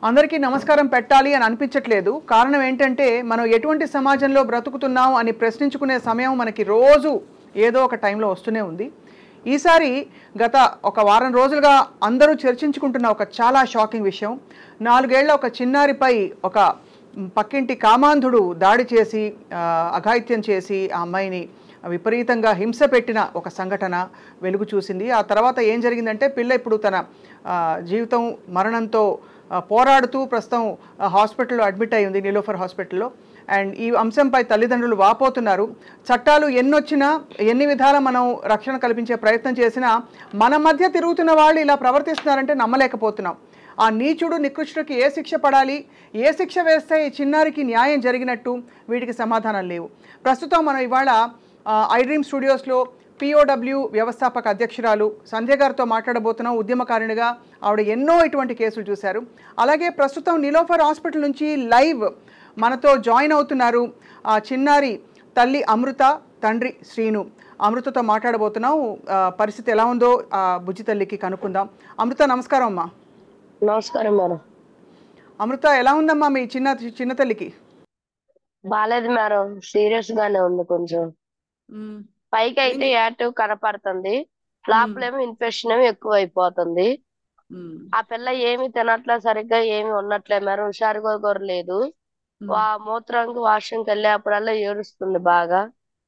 అందరికీ నమస్కారం పెట్టాలి అని అనిపించట్లేదు కారణం ఏంటంటే మనం ఎటువంటి సమాజంలో బ్రతుకుతున్నాం అని ప్రశ్నించుకునే సమయం మనకి రోజు ఏదో ఒక టైంలో వస్తూనే ఉంది ఈసారి గత ఒక వారం రోజులుగా అందరూ చర్చించుకుంటున్న ఒక చాలా షాకింగ్ విషయం నాలుగేళ్ల ఒక చిన్నారిపై ఒక పక్కింటి కామాంధుడు దాడి చేసి ఆ, అఘాయిత్యం చేసి ఆ అమ్మాయిని విపరీతంగా హింస పెట్టిన ఒక సంఘటన వెలుగు చూసింది ఆ తర్వాత ఏం జరిగిందంటే పిల్ల ఇప్పుడు తన ఆ, జీవితం మరణంతో ఆ, పోరాడుతూ ప్రస్తుతం ఆ, హాస్పిటల్లో అడ్మిట్ అయి ఉంది నీలోఫర్ హాస్పిటల్లో అండ్ ఈ అంశంపై తల్లిదండ్రులు వాపోతున్నారు చట్టాలు ఎన్నొచ్చినా ఎన్ని విధాల మనం రక్షణ కల్పించే ప్రయత్నం చేసినా మన మధ్య తిరుగుతున్న వాళ్ళు ఇలా ప్రవర్తిస్తున్నారంటే నమ్మలేకపోతున్నాం ఆ నీచుడు నికృష్టుడికి ఏ శిక్ష పడాలి ఏ శిక్ష వేస్తే ఈ చిన్నారికి న్యాయం జరిగినట్టు వీటికి సమాధానం లేవు ప్రస్తుతం మనం ఇవాళ ఐ డ్రీమ్ స్టూడియోస్లో పిఓడబ్ల్యూ వ్యవస్థాపక అధ్యక్షురాలు సంధ్య గారితో మాట్లాడబోతున్నాం ఉద్యమకారిణిగా ఆవిడ ఎన్నో ఇటువంటి కేసులు చూశారు అలాగే ప్రస్తుతం నిలోఫర్ హాస్పిటల్ నుంచి లైవ్ మనతో జాయిన్ అవుతున్నారు ఆ చిన్నారి తల్లి అమృత తండ్రి శ్రీను అమృతతో మాట్లాడబోతున్నాం ఆ, పరిస్థితి ఎలా ఉందో ఆ బుజ్జి తల్లికి కనుక్కుందాం అమృత నమస్కారం అమ్మా నమస్కారం మేడం అమృత ఎలా ఉందమ్మా మీ చిన్న చిన్న తల్లికి బాలేదు మేడం సీరియస్ గానే ఉంది కొంచెం పైకి అయితే యాక్టివ్ కనపడుతుంది లోపలేమో ఇన్ఫెక్షన్ ఏమో ఎక్కువ అయిపోతుంది ఆ పిల్ల ఏమి తినట్లే సరిగ్గా ఏమి ఉన్నట్లే మేడం హుషారుగా కూడా లేదు వా మూత్రానికి వాష్రూమ్కి వెళ్ళేప్పుడల్లా ఏడుస్తుంది బాగా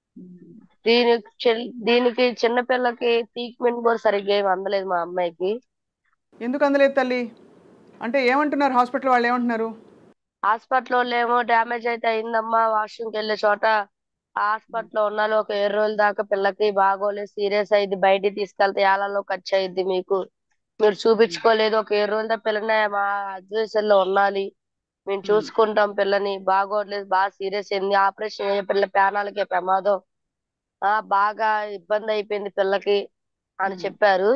దీనికి చిల్- దీనికి చిన్న పిల్లకి ట్రీట్మెంట్ కూడా సరిగ్గా ఏమి అందలేదు మా అమ్మాయికి ఎందుకు అందలేదు తల్లి అంటే ఏమంటున్నారు హాస్పిటల్ వాళ్ళు ఏమంటున్నారు హాస్పిటల్ ఏమో డ్యామేజ్ అయితే అయిందమ్మా వాష్రూమ్కి వెళ్ళే చోట హాస్పిటల్లో ఉన్నాళ్ళు ఒక ఏడు రోజుల దాకా పిల్లకి బాగోలేదు సీరియస్ అయింది బయటికి తీసుకెళ్తే ఏళ్లలో ఖర్చు అయింది మీకు మీరు చూపించుకోలేదు ఒక ఏడు రోజుల దాకా పిల్లని మా అడ్వైజర్ లో ఉండాలి మేము చూసుకుంటాం పిల్లని బాగోట్లేదు బాగా సీరియస్ అయింది ఆపరేషన్ అయ్యే పిల్ల ప్రాణాలకే ప్రమాదం ఆ బాగా ఇబ్బంది అయిపోయింది పిల్లకి అని మ్మ్. చెప్పారు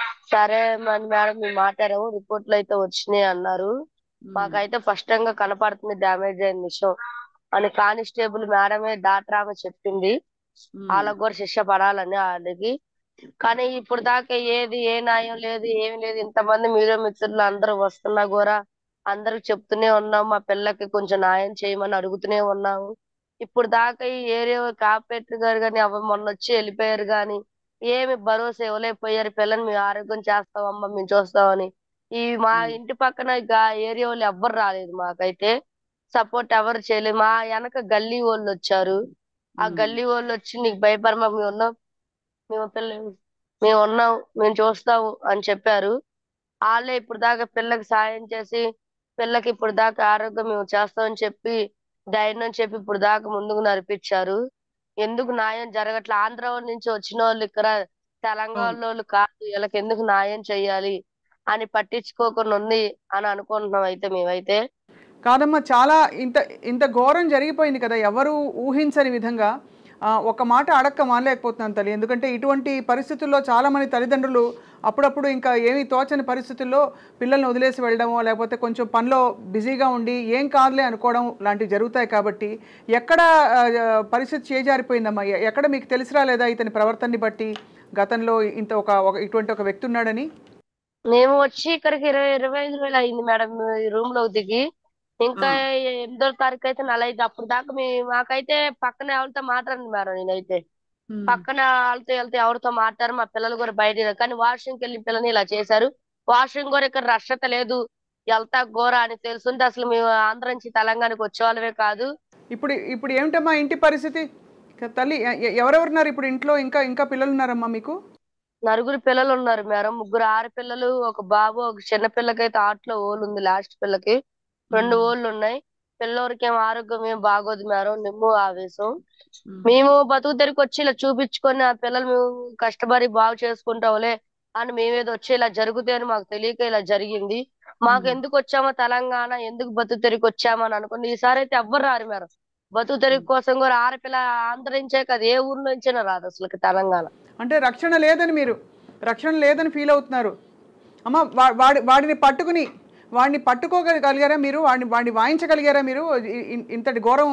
సరే మరి మేడం మేము మాట్లాడాము రిపోర్ట్లు అయితే వచ్చినాయి అన్నారు మాకైతే స్పష్టంగా కనపడుతుంది డ్యామేజ్ అయిన విషయం అని కానిస్టేబుల్ మేడమే డాక్టర్ ఆమె చెప్పింది వాళ్ళకు కూడా శిక్ష పడాలని వాళ్ళకి కానీ ఇప్పుడు దాకా ఏది ఏ న్యాయం లేదు ఏమి లేదు ఇంతమంది మీడియా మిత్రులు అందరూ వస్తున్నా కూడా అందరికి చెప్తూనే ఉన్నాం మా పిల్లకి కొంచెం న్యాయం చేయమని అడుగుతూనే ఉన్నాము ఇప్పుడు దాకా ఈ ఏరియా కార్పొరేటర్ గారు కానీ అవ మొన్న వచ్చి వెళ్ళిపోయారు కానీ ఏమి భరోసా ఇవ్వలేకపోయారు పిల్లని మేము ఆరోగ్యం చేస్తామమ్మా మేము చూస్తామని ఈ మా మ్మ్. ఇంటి పక్కన ఇక ఏరియా వాళ్ళు ఎవ్వరు రాలేదు మాకైతే సపోర్ట్ ఎవరు చేయలేదు మా వెనక గల్లీ వాళ్ళు వచ్చారు ఆ మ్మ్. గల్లీ వాళ్ళు వచ్చి నీకు భయపడమా మేము ఉన్నాం మేము పిల్ల మేము ఉన్నాం మేము చూస్తాము అని చెప్పారు వాళ్ళే ఇప్పుడు దాకా పిల్లకి సాయం చేసి పిల్లకి ఇప్పుడు దాకా ఆరోగ్యం మేము చేస్తామని చెప్పి ధైర్యం చెప్పి ఇప్పుడు దాకా ముందుకు నడిపించారు ఎందుకు న్యాయం జరగట్లే ఆంధ్ర వాళ్ళ నుంచి వచ్చిన వాళ్ళు ఇక్కడ తెలంగాణ వాళ్ళు కాదు వీళ్ళకి ఎందుకు న్యాయం చెయ్యాలి అని పట్టించుకోకుండా ఉంది అని అనుకుంటున్నాం అయితే మేమైతే కాదమ్మా చాలా ఇంత ఇంత ఘోరం జరిగిపోయింది కదా ఎవరు ఊహించని విధంగా ఆ, ఒక మాట అడక్క మానలేకపోతున్నాను తల్లి ఎందుకంటే ఇటువంటి పరిస్థితుల్లో చాలామంది తల్లిదండ్రులు అప్పుడప్పుడు ఇంకా ఏమీ తోచని పరిస్థితుల్లో పిల్లల్ని వదిలేసి వెళ్ళడమో లేకపోతే కొంచెం పనిలో బిజీగా ఉండి ఏం కాదులే అనుకోవడం లాంటివి జరుగుతాయి కాబట్టి ఎక్కడ ఆ, పరిస్థితి చేజారిపోయిందమ్మా ఎ- ఎక్కడ మీకు తెలిసి రాలేదా ఇతని ప్రవర్తనని బట్టి గతంలో ఇంత ఒక ఒక- ఇటువంటి ఒక వ్యక్తి ఉన్నాడని మేము వచ్చి ఇక్కడికి ఇరవై ఇరవై ఐదు వేలు అయింది మేడం ఈ రూమ్ లో దిగి ఇంకా ఎనిమిదో తారీఖు అయితే నెల అయితే అప్పుడు దాకా మీ మాకైతే పక్కన ఎవరితో మాట్లాడండి మేడం నేనైతే పక్కన వాళ్ళతో వెళ్తే ఎవరితో మాట్లాడారు మా పిల్లలు కూడా బయట కానీ వాష్రూమ్కి వెళ్ళి పిల్లని ఇలా చేశారు వాష్రూమ్ కూడా ఇక్కడ రక్షత లేదు వెళ్తా ఘోర అని తెలుసుంటే అసలు మేము ఆంధ్ర నుంచి తెలంగాణకి వచ్చేవాళ్ళమే కాదు ఇప్పుడు ఇప్పుడు ఏమిటమ్మా ఇంటి పరిస్థితి క- తల్లి ఎ- ఎ- ఎవరెవరున్నారు ఇప్పుడు ఇంట్లో ఇంకా ఇంకా పిల్లలు ఉన్నారమ్మా మీకు నలుగురు పిల్లలు ఉన్నారు మేడం ముగ్గురు ఆడపిల్లలు ఒక బాబు ఒక చిన్న పిల్లకైతే ఆటలో ఓలు ఉంది లాస్ట్ పిల్లకి రెండు ఓళ్ళు ఉన్నాయి పిల్లోరికి ఏం ఆరోగ్యం ఏం బాగోదు మేడం నిమ్ము ఆవేశం మేము బతుకు తెరికి వచ్చి ఇలా చూపించుకొని ఆ పిల్లలు మేము కష్టపడి బాగు చేసుకుంటాంలే అని మేమేదో వచ్చి ఇలా జరుగుతాయి అని మాకు తెలియక ఇలా జరిగింది మాకు మ్మ్. ఎందుకు వచ్చామో తెలంగాణ ఎందుకు బతుకు తెరికి వచ్చామని అనుకుని ఈసారి అయితే ఎవ్వరు రారు మేడం బతుకు తెరికి కోసం కూడా ఆడపిల్ల ఆంధ్ర నుంచే కాదు ఏ ఊరు నుంచైనా రాదు అసలు తెలంగాణ అంటే రక్షణ లేదని మీరు రక్షణ లేదని ఫీల్ అవుతున్నారు అమ్మ వా- వాడి వాడిని పట్టుకుని వాడిని పట్టుకోగలిగారా మీరు వాడిని వాడిని వాయించగలిగారా మీరు ఇ- ఇ- ఇంతటి ఘోరం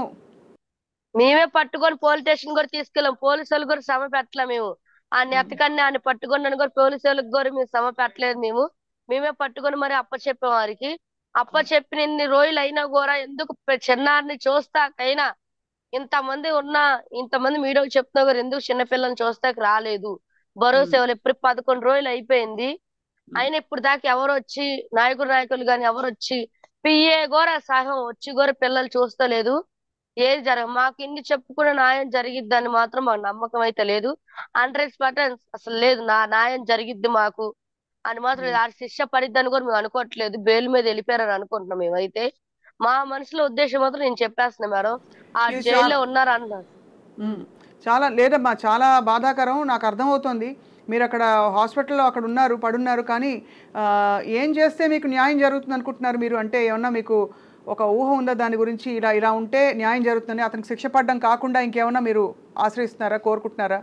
మేమే పట్టుకొని పోలీస్ స్టేషన్ కూడా తీసుకెళ్ళాం పోలీసు వాళ్ళు కూడా శ్రమ పెట్టలే మేము ఆ నెత్తకన్ని ఆయన పట్టుకొని కూడా పోలీసు వాళ్ళకి కూడా మేము శ్రమ పెట్టలేదు మేము మేమే పట్టుకొని మరి అప్పచెప్పాం వారికి అప్ప చెప్పిన ఇన్ని రోజులు అయినా కూడా ఎందుకు పె- చిన్నారిని చూస్తాకైనా ఇంతమంది ఉన్నా ఇంతమంది మీడియాకు చెప్తున్నా కూడా ఎందుకు చిన్నపిల్లని చూస్తాక రాలేదు భరోసా ఇవ్వలేదు ఇప్పుడు పదకొండు రోజులు అయిపోయింది అయినా ఇప్పుడు దాకా ఎవరు వచ్చి నాయకుడు నాయకులు గాని ఎవరు వచ్చి పిఏ కూడా సహం వచ్చి కూడా పిల్లలు చూస్తలేదు ఏది జరగ మాకు ఇన్ని చెప్పుకున్న న్యాయం జరిగిద్దని మాత్రం మాకు నమ్మకం అయితే లేదు హండ్రెడ్ పర్సెంట్ అసలు లేదు నా న్యాయం జరిగిద్ది మాకు అని మాత్రం మ్మ్. ఆ శిక్ష పడిద్దని కూడా మేము అనుకోవట్లేదు బెయిల్ మీద వెళ్ళిపోయారని అనుకుంటున్నాం మేమైతే మా మనసులో ఉద్దేశం మాత్రం నేను చెప్పేస్తున్నా మేడం ఆ ఇది జైల్లో చాలా- ఉన్నారు అన్నారు మ్మ్. చాలా లేదమ్మా చాలా బాధాకరం నాకు అర్థమవుతోంది మీరు అక్కడ హాస్పిటల్లో అక్కడ ఉన్నారు పడున్నారు కానీ ఆ, ఏం చేస్తే మీకు న్యాయం జరుగుతుంది అనుకుంటున్నారు మీరు అంటే ఏమన్నా మీకు ఒక ఊహ ఉందా దాని గురించి ఇలా ఇలా ఉంటే న్యాయం జరుగుతుందని అతనికి శిక్ష పడడం కాకుండా ఇంకేమన్నా మీరు ఆశ్రయిస్తున్నారా కోరుకుంటున్నారా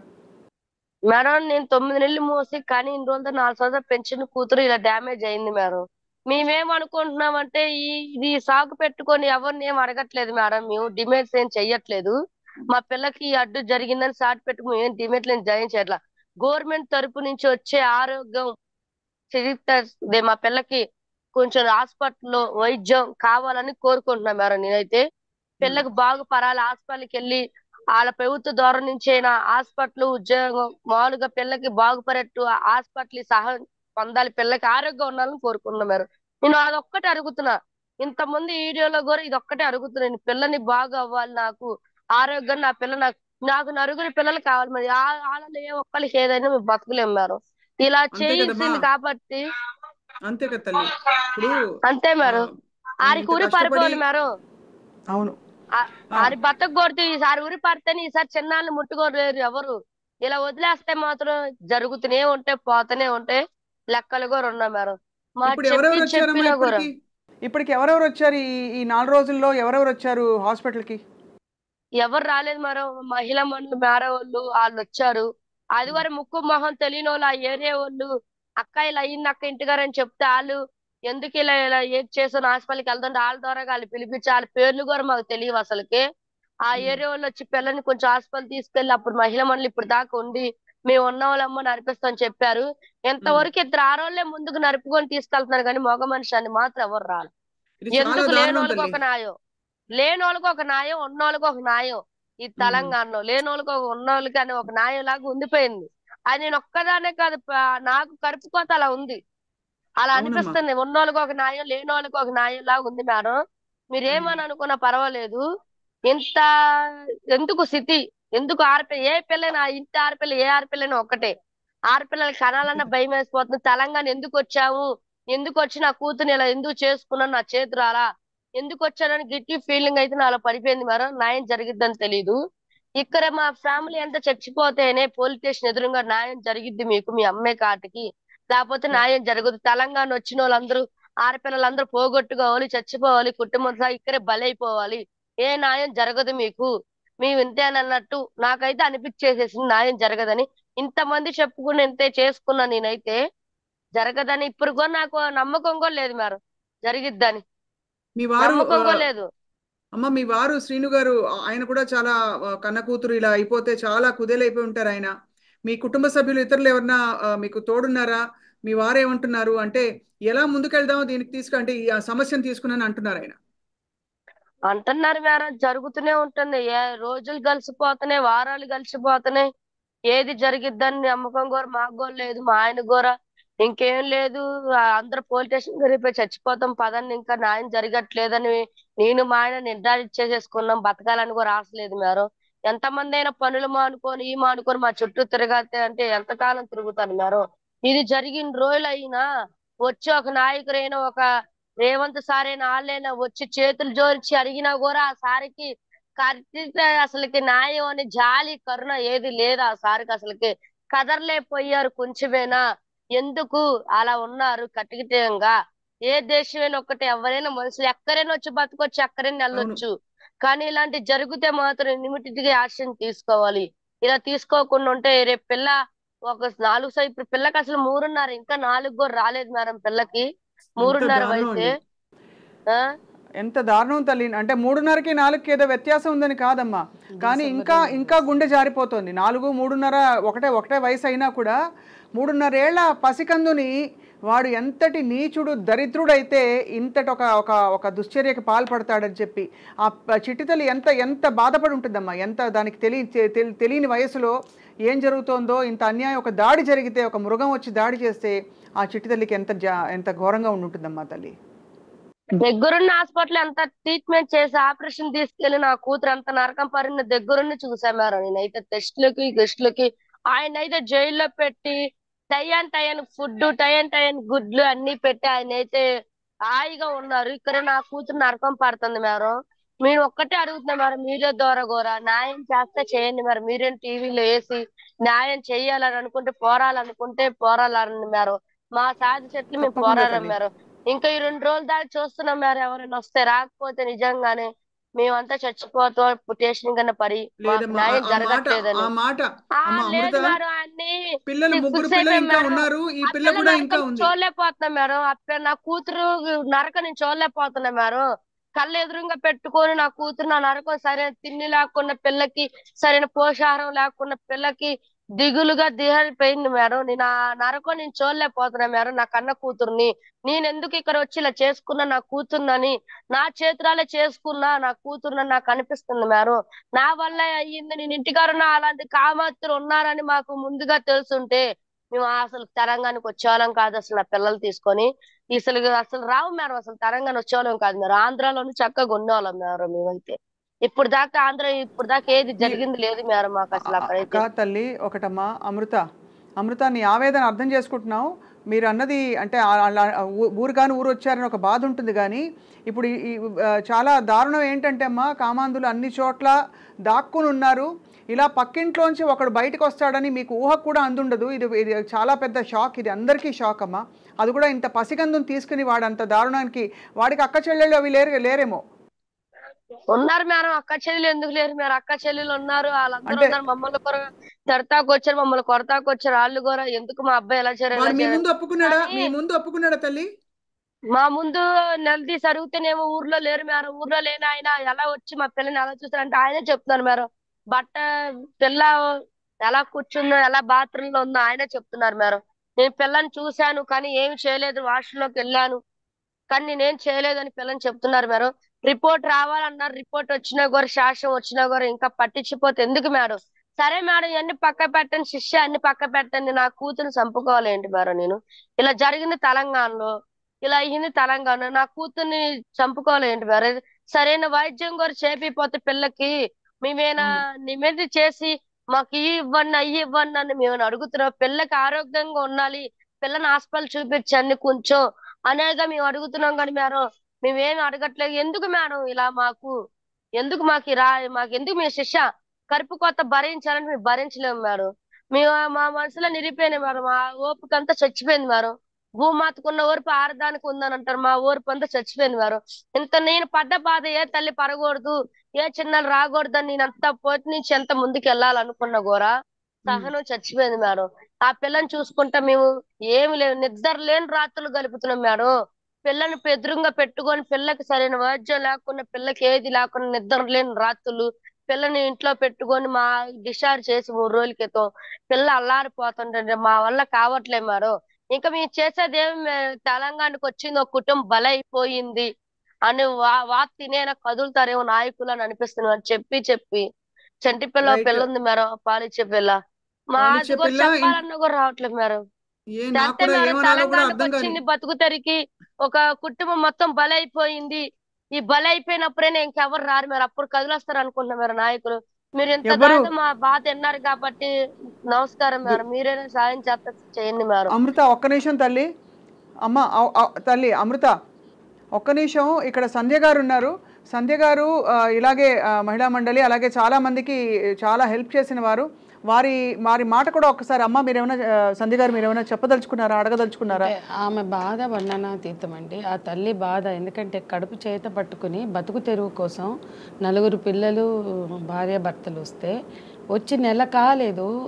మేడం నేను తొమ్మిది నెలలు మోసి కానీ ఇన్ని రోజులతో నాలుగు సంవత్సరాలు పెన్షన్ కూతురు ఇలా డ్యామేజ్ అయింది మేడం మేమేం అనుకుంటున్నామంటే ఈ ఇది సాగు పెట్టుకొని ఎవరిని ఏం అడగట్లేదు మేడం మేము డిమాండ్స్ ఏం చెయ్యట్లేదు మా పిల్లకి ఈ అడ్డు జరిగిందని సాటి పెట్టుకుని మేము ఏం డిమాండ్లు ఏం జాయిన్ చేయట్లా గవర్నమెంట్ తరపు నుంచి వచ్చే ఆరోగ్యం చరిత్ర మా పిల్లకి కొంచెం హాస్పిటల్లో వైద్యం కావాలని కోరుకుంటున్నా మేడం నేనైతే పిల్లకి బాగుపడాలి హాస్పిటల్కి వెళ్ళి వాళ్ళ ప్రభుత్వ ద్వారా నుంచి అయినా హాస్పిటల్ ఉద్యోగం మామూలుగా పిల్లకి బాగుపడేట్టు హాస్పిటల్ సహాయం పొందాలి పిల్లకి ఆరోగ్యం ఉండాలని కోరుకున్నా మేడం నేను అదొక్కటే అడుగుతున్నా ఇంతమంది వీడియోలో కూడా ఇది ఒక్కటే అడుగుతున్నా నేను పిల్లని బాగా అవ్వాలి నాకు ఆరోగ్యం నా పిల్ల నాకు నాకు నలుగురు పిల్లలు కావాలి మరి ఆ- వాళ్ళలో ఏ ఒక్కరికి ఏదైనా మేము బతకలేము మేడం ఇలా అంతే చేయించింది కదమ్మా. కాబట్టి అంతే కదా తల్లి ఇప్పుడు అంతే మేడం ఆ, ఆరి ఇంత కూరి కష్టపడి- పారిపోవాలి మేడం అవును ఆ- ఆరి బతక కొడితే ఈసారి ఊరి పడితేనే ఈసారి చిన్నాళ్ళు ముట్టుకోలేరు ఎవరు ఇలా వదిలేస్తే మాత్రం జరుగుతూనే ఉంటే పోతూనే ఉంటే లెక్కలు కూడా ఉన్నాయి మేడం మా ఇప్పుడు ఎవరెవరు చెప్పి వచ్చారమ్మా చెప్పినా కూడా ఇప్పటికి ఇప్పటికి ఎవరెవరు వచ్చారు ఈ ఈ నాలుగు రోజుల్లో ఎవరెవరు వచ్చారు హాస్పిటల్కి ఎవరు రాలేదు మేడం మహిళా మండలి మేర వాళ్ళు వాళ్ళు వచ్చారు అది వరకు ముక్కు మొహం తెలియని వాళ్ళు ఆ ఏరియా వాళ్ళు అక్క ఇలా అయ్యింది అక్క ఇంటిగారు అని చెప్తే వాళ్ళు ఎందుకు ఇలా ఇలా ఏం చేసాను హాస్పిటల్కి వెళ్తుంటే వాళ్ళ ద్వారా వాళ్ళు పిలిపించి వాళ్ళ పేర్లు కూడా మాకు తెలియవు అసలుకి ఆ మ్మ్. ఏరియా వాళ్ళు వచ్చి పిల్లని కొంచెం హాస్పిటల్ తీసుకెళ్లి అప్పుడు మహిళా మండలి ఇప్పుడు దాకా ఉండి మేము ఉన్న వాళ్ళమ్మ నడిపిస్తామని చెప్పారు ఎంతవరకు ఇద్దరు ఆడవాళ్ళే ముందుకు నడుపుకొని తీసుకెళ్తున్నారు కానీ మగ మనిషి అని మాత్రం ఎవరు రాలి ఇది చాలా ఎందుకు లేని దారుణం వాళ్ళకి ఒక తల్లి న్యాయం లేని వాళ్ళకి ఒక న్యాయం ఉన్న వాళ్ళకి ఒక న్యాయం ఈ తెలంగాణలో లేని వాళ్ళకి ఒక ఉన్న వాళ్ళకి అని ఒక న్యాయం లాగా ఉండిపోయింది అది నేను ఒక్కదానే కాదు ప- నాకు కరుపుకోత అలా ఉంది అలా అవునమ్మా. అనిపిస్తుంది ఉన్న వాళ్ళకి ఒక న్యాయం లేని వాళ్ళకి ఒక న్యాయం లాగా ఉంది మేడం మీరు ఏమని అనుకున్నా పర్వాలేదు ఇంత ఎందుకు స్థితి ఎందుకు ఆడపిల్ల ఏ పిల్లైనా ఇంటి ఆడపిల్ల ఏ ఆడపిల్లైనా ఒక్కటే ఆడపిల్లలకి కనాలన్న భయం వేసిపోతుంది తెలంగాణ ఎందుకు వచ్చాము ఎందుకు వచ్చి నా కూతురు ఇలా ఎందుకు చేసుకున్నాను నా చేతి రాలా ఎందుకు వచ్చానని గిట్టి ఫీలింగ్ అయితే నాలో పడిపోయింది మేడం న్యాయం జరిగిద్దని తెలీదు ఇక్కడ మా ఫ్యామిలీ అంతా చచ్చిపోతేనే పోలీస్ స్టేషన్ ఎదురుగా న్యాయం జరిగిద్ది మీకు మీ అమ్మాయి కాటికి లేకపోతే న్యాయం జరగదు తెలంగాణ వచ్చిన వాళ్ళందరూ ఆడపిల్లలందరూ పోగొట్టుకోవాలి చచ్చిపోవాలి కుటుంబం సహా ఇక్కడే బలైపోవాలి ఏ న్యాయం జరగదు మీకు మేము ఇంతేనన్నట్టు నాకైతే అనిపించేసేసింది న్యాయం జరగదని ఇంతమంది చెప్పుకుని ఇంతే చేసుకున్నా నేనైతే జరగదని ఇప్పుడు కూడా నాకు నమ్మకం కూడా లేదు మేడం జరిగిద్దని మీ వారు నమ్మకం ఆ, కూడా లేదు అమ్మ మీ వారు శ్రీను గారు ఆ- ఆయన కూడా చాలా ఆ, కన్న కూతురు ఇలా అయిపోతే చాలా కుదేలైపోయి ఉంటారు ఆయన మీ కుటుంబ సభ్యులు ఇతరులు ఎవరన్నా ఆ, మీకు తోడున్నారా మీ వారు ఏమంటున్నారు అంటే ఎలా ముందుకెళ్దామో దీనికి తీసుకు అంటే ఈ ఆ సమస్యను తీసుకున్నాను అంటున్నారు ఆయన అంటున్నారు మేడం జరుగుతూనే ఉంటుంది ఏ రోజులు కలిసిపోతున్నాయి వారాలు కలిసిపోతున్నాయి ఏది జరిగిద్దని నమ్మకం కూడా మాకు కూడా లేదు మా ఆయన కూడా ఇంకేం లేదు ఆ, అందరూ పోలీస్ స్టేషన్ వెళ్ళిపోయి చచ్చిపోతాం పదండి ఇంకా న్యాయం జరగట్లేదని నేను మా ఆయన నిర్ధారించేసేసుకున్నాం బతకాలని కూడా ఆశలేదు మేడం ఎంతమంది అయినా పనులు మానుకొని ఈ మానుకొని మా చుట్టూ తిరగతే అంటే ఎంతకాలం తిరుగుతాను మేడం ఇది జరిగిన రోజులు అయినా వచ్చి ఒక నాయకుడైనా ఒక రేవంత్ సార్ అయినా వాళ్ళైనా వచ్చి చేతులు జోడించి అడిగినా కూడా ఆ సారికి కరెక్ట్ అసలుకి న్యాయం అని జాలి కరుణ ఏది లేదు ఆ సారికి అసలుకి కదర్లేకపోయారు కొంచెమేనా ఎందుకు అలా ఉన్నారు కటికిటంగా ఏ దేశమైనా ఒక్కటే ఎవరైనా మనుషులు ఎక్కడైనా వచ్చి బతకొచ్చు ఎక్కడైనా వెళ్ళొచ్చు కానీ ఇలాంటి జరిగితే మాత్రం ఇమీడియట్ గా యాక్షన్ తీసుకోవాలి ఇలా తీసుకోకుండా ఉంటే రేపు పిల్ల ఒక నాలుగు సై ఇప్పుడు పిల్లకి అసలు మూడున్నర ఇంకా నాలుగు కూడా రాలేదు మేడం పిల్లకి మూడున్నర దారుణం వయసే అండి. ఆ? ఎంత దారుణం తల్లి అంటే మూడున్నరకి నాలుగుకి ఏదో వ్యత్యాసం ఉందని కాదమ్మా కానీ ఇంకా ఇంకా గుండె జారిపోతుంది నాలుగు మూడున్నర ఒకటే ఒకటే వయసు అయినా కూడా మూడున్నరేళ్ల పసికందుని వాడు ఎంతటి నీచుడు దరిద్రుడైతే ఇంతటి ఒక ఒక ఒక దుశ్చర్యకి పాల్పడతాడని చెప్పి ఆ ప- చిట్టి తల్లి ఎంత ఎంత బాధపడి ఉంటుందమ్మా ఎంత దానికి తెలియ తె- తెలియని వయసులో ఏం జరుగుతోందో ఇంత అన్యాయం ఒక దాడి జరిగితే ఒక మృగం వచ్చి దాడి చేస్తే ఆ చిట్టి తల్లికి ఎంత జా- ఎంత ఘోరంగా ఉండి ఉంటుందమ్మా తల్లి దగ్గరున్న హాస్పిటల్ ఎంత ట్రీట్మెంట్ చేసి ఆపరేషన్ తీసుకెళ్లి నా కూతురు అంత నరకం పరిన దగ్గరుండి చూసా మేడం నేనైతే టెస్టులకి గెస్టులకి ఆయన అయితే జైల్లో పెట్టి టైన్ టైన్ ఫుడ్ టైన్ టైన్ గుడ్లు అన్ని పెట్టి ఆయన అయితే హాయిగా ఉన్నారు ఇక్కడ నా కూతురు నరకం పడుతుంది మేడం మీరు ఒక్కటే అడుగుతున్నా మేడం మీరే ద్వారా గోరా న్యాయం చేస్తే చేయండి మరి మీరేం టీవీలో వేసి న్యాయం చెయ్యాలని అనుకుంటే పోరాలనుకుంటే పోరాలని మేడం మా సాధి చెట్లు మేము తప్పకుండా పోరాడం తల్లి. మేడం ఇంకా ఈ రెండు రోజుల దాకా చూస్తున్నాం మేడం ఎవరైనా వస్తే రాకపోతే నిజంగానే మేమంతా చచ్చిపోతాం స్టేషన్ కన్నా పడి మాకు లేదమ్మా న్యాయం ఆ- ఆ మాట జరగట్లేదని ఆ మాట ఆ, అమ్మ లేదు అమృత మేడం అన్ని పిల్లలు ఫిక్స్ ముగ్గురు అయిపోయాం పిల్లలు ఇంకా మేడం. ఉన్నారు ఈ ఆ పిల్ల పిల్ల కూడా ఇంకా నరకం ఉంది చూడలేకపోతున్నా మేడం ఆ పిల్ల నా కూతురు నరక నేను చూడలేకపోతున్నా మేడం కళ్ళు ఎదురుగా పెట్టుకొని నా కూతురు నా నరకం సరైన తిండి లేకున్న పిల్లకి సరైన పోషాహారం లేకున్న పిల్లకి దిగులుగా దిగలిపోయింది మేడం నేను ఆ నరకం నేను చూడలేకపోతున్నా మేడం నా కన్న కూతుర్ని నేను ఎందుకు ఇక్కడ వచ్చి ఇలా చేసుకున్నా నా కూతుర్నని నా చేతురాలే చేసుకున్నా నా కూతుర్నని నాకు అనిపిస్తుంది మేడం నా వల్ల అయ్యింది నేను ఇంటికారున్న అలాంటి కామాతులు ఉన్నారని మాకు ముందుగా తెలుసుంటే మేము అసలు తెలంగాణకి వచ్చేవాళ్ళం కాదు అసలు నా పిల్లలు తీసుకొని అసలు అసలు రావు మేడం అసలు తెలంగాణ వచ్చేవాళ్ళం కాదు మేడం ఆంధ్రాలోనే చక్కగా ఉండేవాళ్ళం మేడం మేమైతే ఇప్పుడు దాకా ఆంధ్ర ఇప్పుడు దాకా ఏది జరిగింది లేదు మేడం మాకు అసలు అక్కడైతే అక్క తల్లి ఒకటమ్మా అమృత అమృత నీ ఆవేదన అర్థం చేసుకుంటున్నావు మీరు అన్నది అంటే ఆ- అలా ఊ- ఊరు కాని ఊరు వచ్చారని ఒక బాధ ఉంటుంది కానీ ఇప్పుడు ఈ- ఈ ఆ, చాలా దారుణం ఏంటంటే అమ్మా కామాంధులు అన్ని చోట్ల దాక్కుని ఉన్నారు ఇలా పక్కింట్లోంచి ఒకడు బయటకు వస్తాడని మీకు ఊహ కూడా అందుండదు ఇది ఇది చాలా పెద్ద షాక్ ఇది అందరికీ షాక్ అమ్మా అది కూడా ఇంత పసిగందుని తీసుకుని వాడు అంత దారుణానికి వాడికి అక్క చెల్లెళ్ళు అవి లేరు లేరేమో ఉన్నారు మేడం అక్క చెల్లెలు ఎందుకు లేరు మేడం అక్క చెల్లెలు ఉన్నారు వాళ్ళందరూ అంటే- ఉన్నారు మమ్మల్ని కొర తిడతాకు వచ్చారు మమ్మల్ని కొరతాకు వచ్చారు వాళ్ళు కూడా ఎందుకు మా అబ్బాయి ఎలా చేయారు ఎలా వాడు మీ చేయారు ముందు ఒప్పుకున్నాడా కానీ- మీ ముందు ఒప్పుకున్నాడా తల్లి మా ముందు నిలదీసి అడిగితేనేమో ఊర్లో లేరు మేడం ఊర్లో లేని ఆయన ఎలా వచ్చి మా పిల్లని ఎలా చూస్తారంటే ఆయనే చెప్తున్నారు మేడం బట్ట పిల్ల ఎలా కూర్చుందో ఎలా బాత్రూమ్ లో ఉందో ఆయనే చెప్తున్నారు మేడం నేను పిల్లని చూశాను కానీ ఏమి చేయలేదు వాష్రూమ్ వెళ్ళాను కానీ నేనేం చేయలేదని పిల్లని చెప్తున్నారు మేడం రిపోర్ట్ రావాలన్నారు రిపోర్ట్ వచ్చినా కూడా శాసనం వచ్చినా కూడా ఇంకా పట్టించిపోతే ఎందుకు మేడం సరే మేడం ఇవన్నీ పక్క పెట్టండి శిష్య అన్ని పక్క పెట్టండి నా కూతురు చంపుకోవాలి ఏంటి మేడం నేను ఇలా జరిగింది తెలంగాణలో ఇలా అయ్యింది తెలంగాణ నా కూతుర్ని చంపుకోవాలి ఏంటి మేడం సరైన వైద్యం కూడా చేపిపోతే పిల్లకి మేమేనా నిమిది చేసి మాకు ఇవి ఇవ్వండి అయ్యి ఇవ్వండి అని మేము అడుగుతున్నాం పిల్లకి ఆరోగ్యంగా ఉండాలి పిల్లని హాస్పిటల్ చూపించండి కొంచెం అనేగా మేము అడుగుతున్నాం కానీ మేడం మేమేమి అడగట్లేదు ఎందుకు మేడం ఇలా మాకు ఎందుకు మాకు ఈ రా మాకు ఎందుకు మీ శిక్ష కరుపు కొత్త భరించాలని మేము భరించలేము మేడం మేము మా మనసులో నిరిపోయినాయి మేడం మా ఓపిక అంతా చచ్చిపోయింది మేడం భూమాతకున్న ఓర్పు ఆరదానికి ఉందని అంటారు మా ఓర్పు అంతా చచ్చిపోయింది మేడం ఇంత నేను పడ్డ బాధ ఏ తల్లి పడకూడదు ఏ చిన్నలు రాకూడదు అని నేను అంత పోటీ నుంచి ఎంత ముందుకు వెళ్ళాలనుకున్నా కూడా సహనం చచ్చిపోయింది మేడం ఆ పిల్లని చూసుకుంటా మేము ఏమి లేదు నిద్ర లేని రాత్రులు గలుపుతున్నాం మేడం పిల్లని ఎదురుగా పెట్టుకొని పిల్లకి సరైన వైద్యం లేకుండా పిల్లకి ఏది లేకుండా నిద్ర లేని రాత్రులు పిల్లని ఇంట్లో పెట్టుకొని మా డిశ్చార్జ్ చేసి మూడు రోజుల క్రితం పిల్ల అల్లారిపోతుంటే మా వల్ల కావట్లేదు మేడం ఇంకా మేము చేసేది ఏమి మే- తెలంగాణకు వచ్చింది ఒక కుటుంబం బలైపోయింది అని వా వార్త తినేనా కదులుతారేమో నాయకులు అని అనిపిస్తుంది అని చెప్పి చెప్పి చంటి పిల్ల Right. పిల్ల ఉంది మేడం పాలిచ్చే పిల్ల మా పాలిచ్చే అది కూడా పిల్ల ఇన్- చెప్పాలన్నా కూడా రావట్లేదు మేడం ఏ నాకు అంతే కూడా మేడం ఏమనాలో కూడా తెలంగాణకు అర్థం కాదు వచ్చింది బతుకు తెరికి ఒక కుటుంబం మొత్తం బలైపోయింది ఈ బలైపోయినప్పుడే ఇంకెవరు రారు మీరు అప్పుడు కదిలొస్తారు అనుకుంటున్నా మేడం నాయకులు మీరు ఇంత ఎవరు? దాకా మా బాధ విన్నారు కాబట్టి నమస్కారం మేడం మీరైనా సాయం చేస్తా చేయండి మేడం అమృత ఒక్క నిమిషం తల్లి అమ్మ అవ్- అవ్- తల్లి అమృత ఒక్క నిమిషం ఇక్కడ సంధ్య గారు ఉన్నారు సంధ్య గారు ఆ, ఇలాగే ఆ, మహిళా మండలి అలాగే చాలా మందికి చాలా హెల్ప్ చేసిన వారు వారి వారి మాట కూడా ఒక్కసారి అమ్మ మీరేమైనా ఆ, సంధ్య గారు మీరేమైనా చెప్పదలుచుకున్నారా అడగదలుచుకున్నారా అంటే ఆమె బాధ వర్ణనాతీతం అండి ఆ తల్లి బాధ ఎందుకంటే కడుపు చేత పట్టుకుని బతుకు తెరువు కోసం నలుగురు పిల్లలు భార్య భర్తలు వస్తే వచ్చి నెల కాలేదు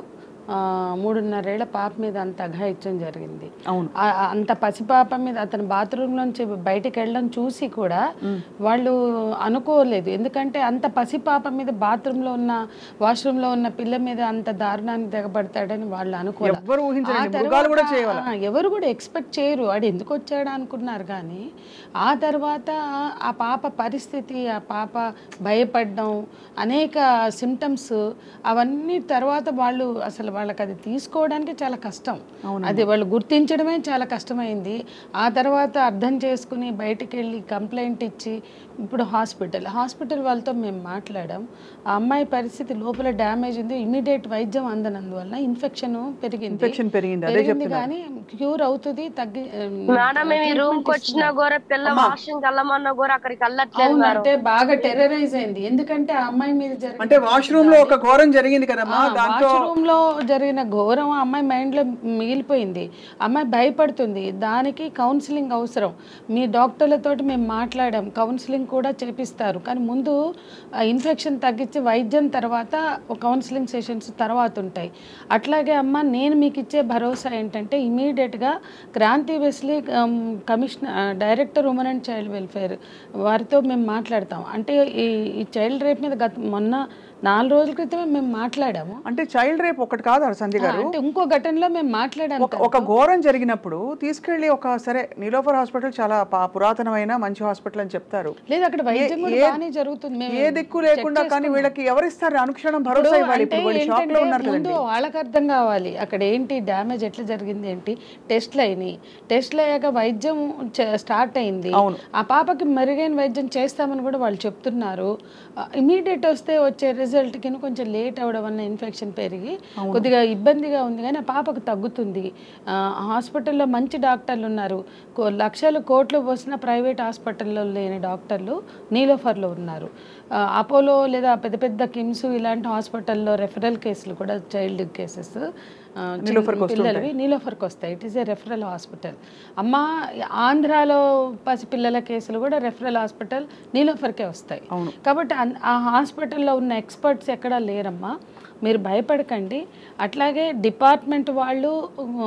ఆ, మూడున్నరేళ్ల పాప మీద అంత అఘాయిత్యం జరిగింది అవును ఆ- ఆ అంత పసిపాప మీద అతను బాత్రూమ్ నుంచి బయటికి వెళ్ళడం చూసి కూడా వాళ్ళు అనుకోలేదు ఎందుకంటే అంత పసిపాప మీద bathroom లో ఉన్న washroom లో ఉన్న పిల్ల మీద అంత దారుణానికి దిగబడతాడని వాళ్ళు అనుకోలేదు ఎవ్వరు ఆ ఊహించండి మృగాలు కూడా తర్వాత, చేయవాలి ఆ, ఎవరు కూడా ఎక్స్పెక్ట్ చేయరు వాడు ఎందుకు వచ్చాడు అనుకున్నారు కానీ ఆ తర్వాత ఆ పాప పరిస్థితి ఆ పాప భయపడడం అనేక సిమ్టమ్స్ అవన్నీ తర్వాత వాళ్ళు అసలు వాళ్ళకి అది తీసుకోవడానికి చాలా కష్టం అది వాళ్ళు గుర్తించడమే చాలా కష్టమైంది ఆ తర్వాత అర్థం చేసుకుని బయటికి వెళ్ళి కంప్లైంట్ ఇచ్చి ఇప్పుడు హాస్పిటల్ హాస్పిటల్ వాళ్ళతో మేము మాట్లాడాం ఆ అమ్మాయి పరిస్థితి లోపల డ్యామేజ్ ఉంది ఇమీడియట్ వైద్యం అందనందువల్ల ఇన్ఫెక్షన్ పెరిగింది ఇన్ఫెక్షన్ పెరిగింది అదే పెరిగింది చెప్తున్నారు కానీ క్యూర్ అవుతుంది తగ్గి మేడం మేము ఈ రూమ్ కి వచ్చినా కూడా పిల్ల వాషింగ్ వెళ్ళమన్నా కూడా అక్కడికి వెళ్ళట్లేదు అవును మేడం అంటే బాగా టెర్రరైజ్ అయింది ఎందుకంటే ఆ అమ్మాయి మీద జరిగిన అంటే వాష్రూమ్ లో ఒక ఘోరం జరిగింది కదమ్మా దాంతో వాష్రూమ్ లో జరిగిన ఘోరం ఆ అమ్మాయి మైండ్ లో మిగిలిపోయింది అమ్మాయి భయపడుతుంది దానికి కౌన్సిలింగ్ అవసరం మీ డాక్టర్లతోటి మేము మాట్లాడాం కౌన్సిలింగ్ కూడా చేపిస్తారు కానీ ముందు ఇన్ఫెక్షన్ తగ్గించి వైద్యం తర్వాత కౌన్సిలింగ్ సెషన్స్ తర్వాత ఉంటాయి అట్లాగే అమ్మ నేను మీకు ఇచ్చే భరోసా ఏంటంటే ఇమీడియట్గా Kranti Wesley commissioner director women and child welfare వారితో మేము మాట్లాడతాం అంటే ఈ ఈ చైల్డ్ రేప్ మీద గత మొన్న నాలుగు రోజుల క్రితమే మేము మాట్లాడాము అంటే చైల్డ్ రేప్ ఒకటి కాదు సంధ్య గారు అంటే ఇంకో ఘటనలో మేము మాట్లాడాము ఒక ఒక ఘోరం జరిగినప్పుడు తీసుకెళ్లి ఒక సరే నీలోఫర్ హాస్పిటల్ చాలా పా- పురాతనమైన మంచి హాస్పిటల్ అని చెప్తారు లేదు అక్కడ వైద్యం కూడా ఏ- బాగానే జరుగుతుంది మేము ఏ దిక్కు లేకుండా కానీ వీళ్ళకి ఎవరిస్తారు అనుక్షణం భరోసా ఇవ్వాలి ఇప్పుడు వాళ్ళు షాక్ లో ఉన్నారు ముందు కదండి వాళ్ళకి అర్థం కావాలి అక్కడ ఏంటి డ్యామేజ్ ఎట్లా జరిగింది ఏంటి టెస్ట్లు అయినాయి టెస్ట్లు అయ్యాక వైద్యం స్టార్ట్ అయింది అవును. ఆ పాపకి మెరుగైన వైద్యం చేస్తామని కూడా వాళ్ళు చెప్తున్నారు ఇమీడియట్ వస్తే వచ్చే రిజల్ట్ కి కొంచెం లేట్ అవడం వల్ల ఇన్ఫెక్షన్ పెరిగి కొద్దిగా ఇబ్బందిగా ఉంది కానీ ఆ పాపకు తగ్గుతుంది ఆ, హాస్పిటల్లో మంచి డాక్టర్లు ఉన్నారు కో- లక్షలు కోట్లు పోసిన ప్రైవేట్ హాస్పిటల్లో లేని డాక్టర్లు నీలోఫర్లో ఉన్నారు ఆ, అపోలో లేదా పెద్ద పెద్ద కిమ్స్ ఇలాంటి హాస్పిటల్లో రెఫరల్ కేసులు కూడా చైల్డ్ కేసెస్ నీలోఫర్కి పిల్లలవి నీలోఫర్కి వస్తాయి it is a referral hospital అమ్మ ఆంధ్రాలో పసిపిల్లల కేసులు కూడా రెఫరల్ హాస్పిటల్ నీలోఫర్కే వస్తాయి అవును. కాబట్టి అన్- ఆ హాస్పిటల్లో ఉన్న ఎక్స్పర్ట్స్ ఎక్కడా లేరమ్మా మీరు భయపడకండి అట్లాగే డిపార్ట్మెంట్ వాళ్ళు ఆ,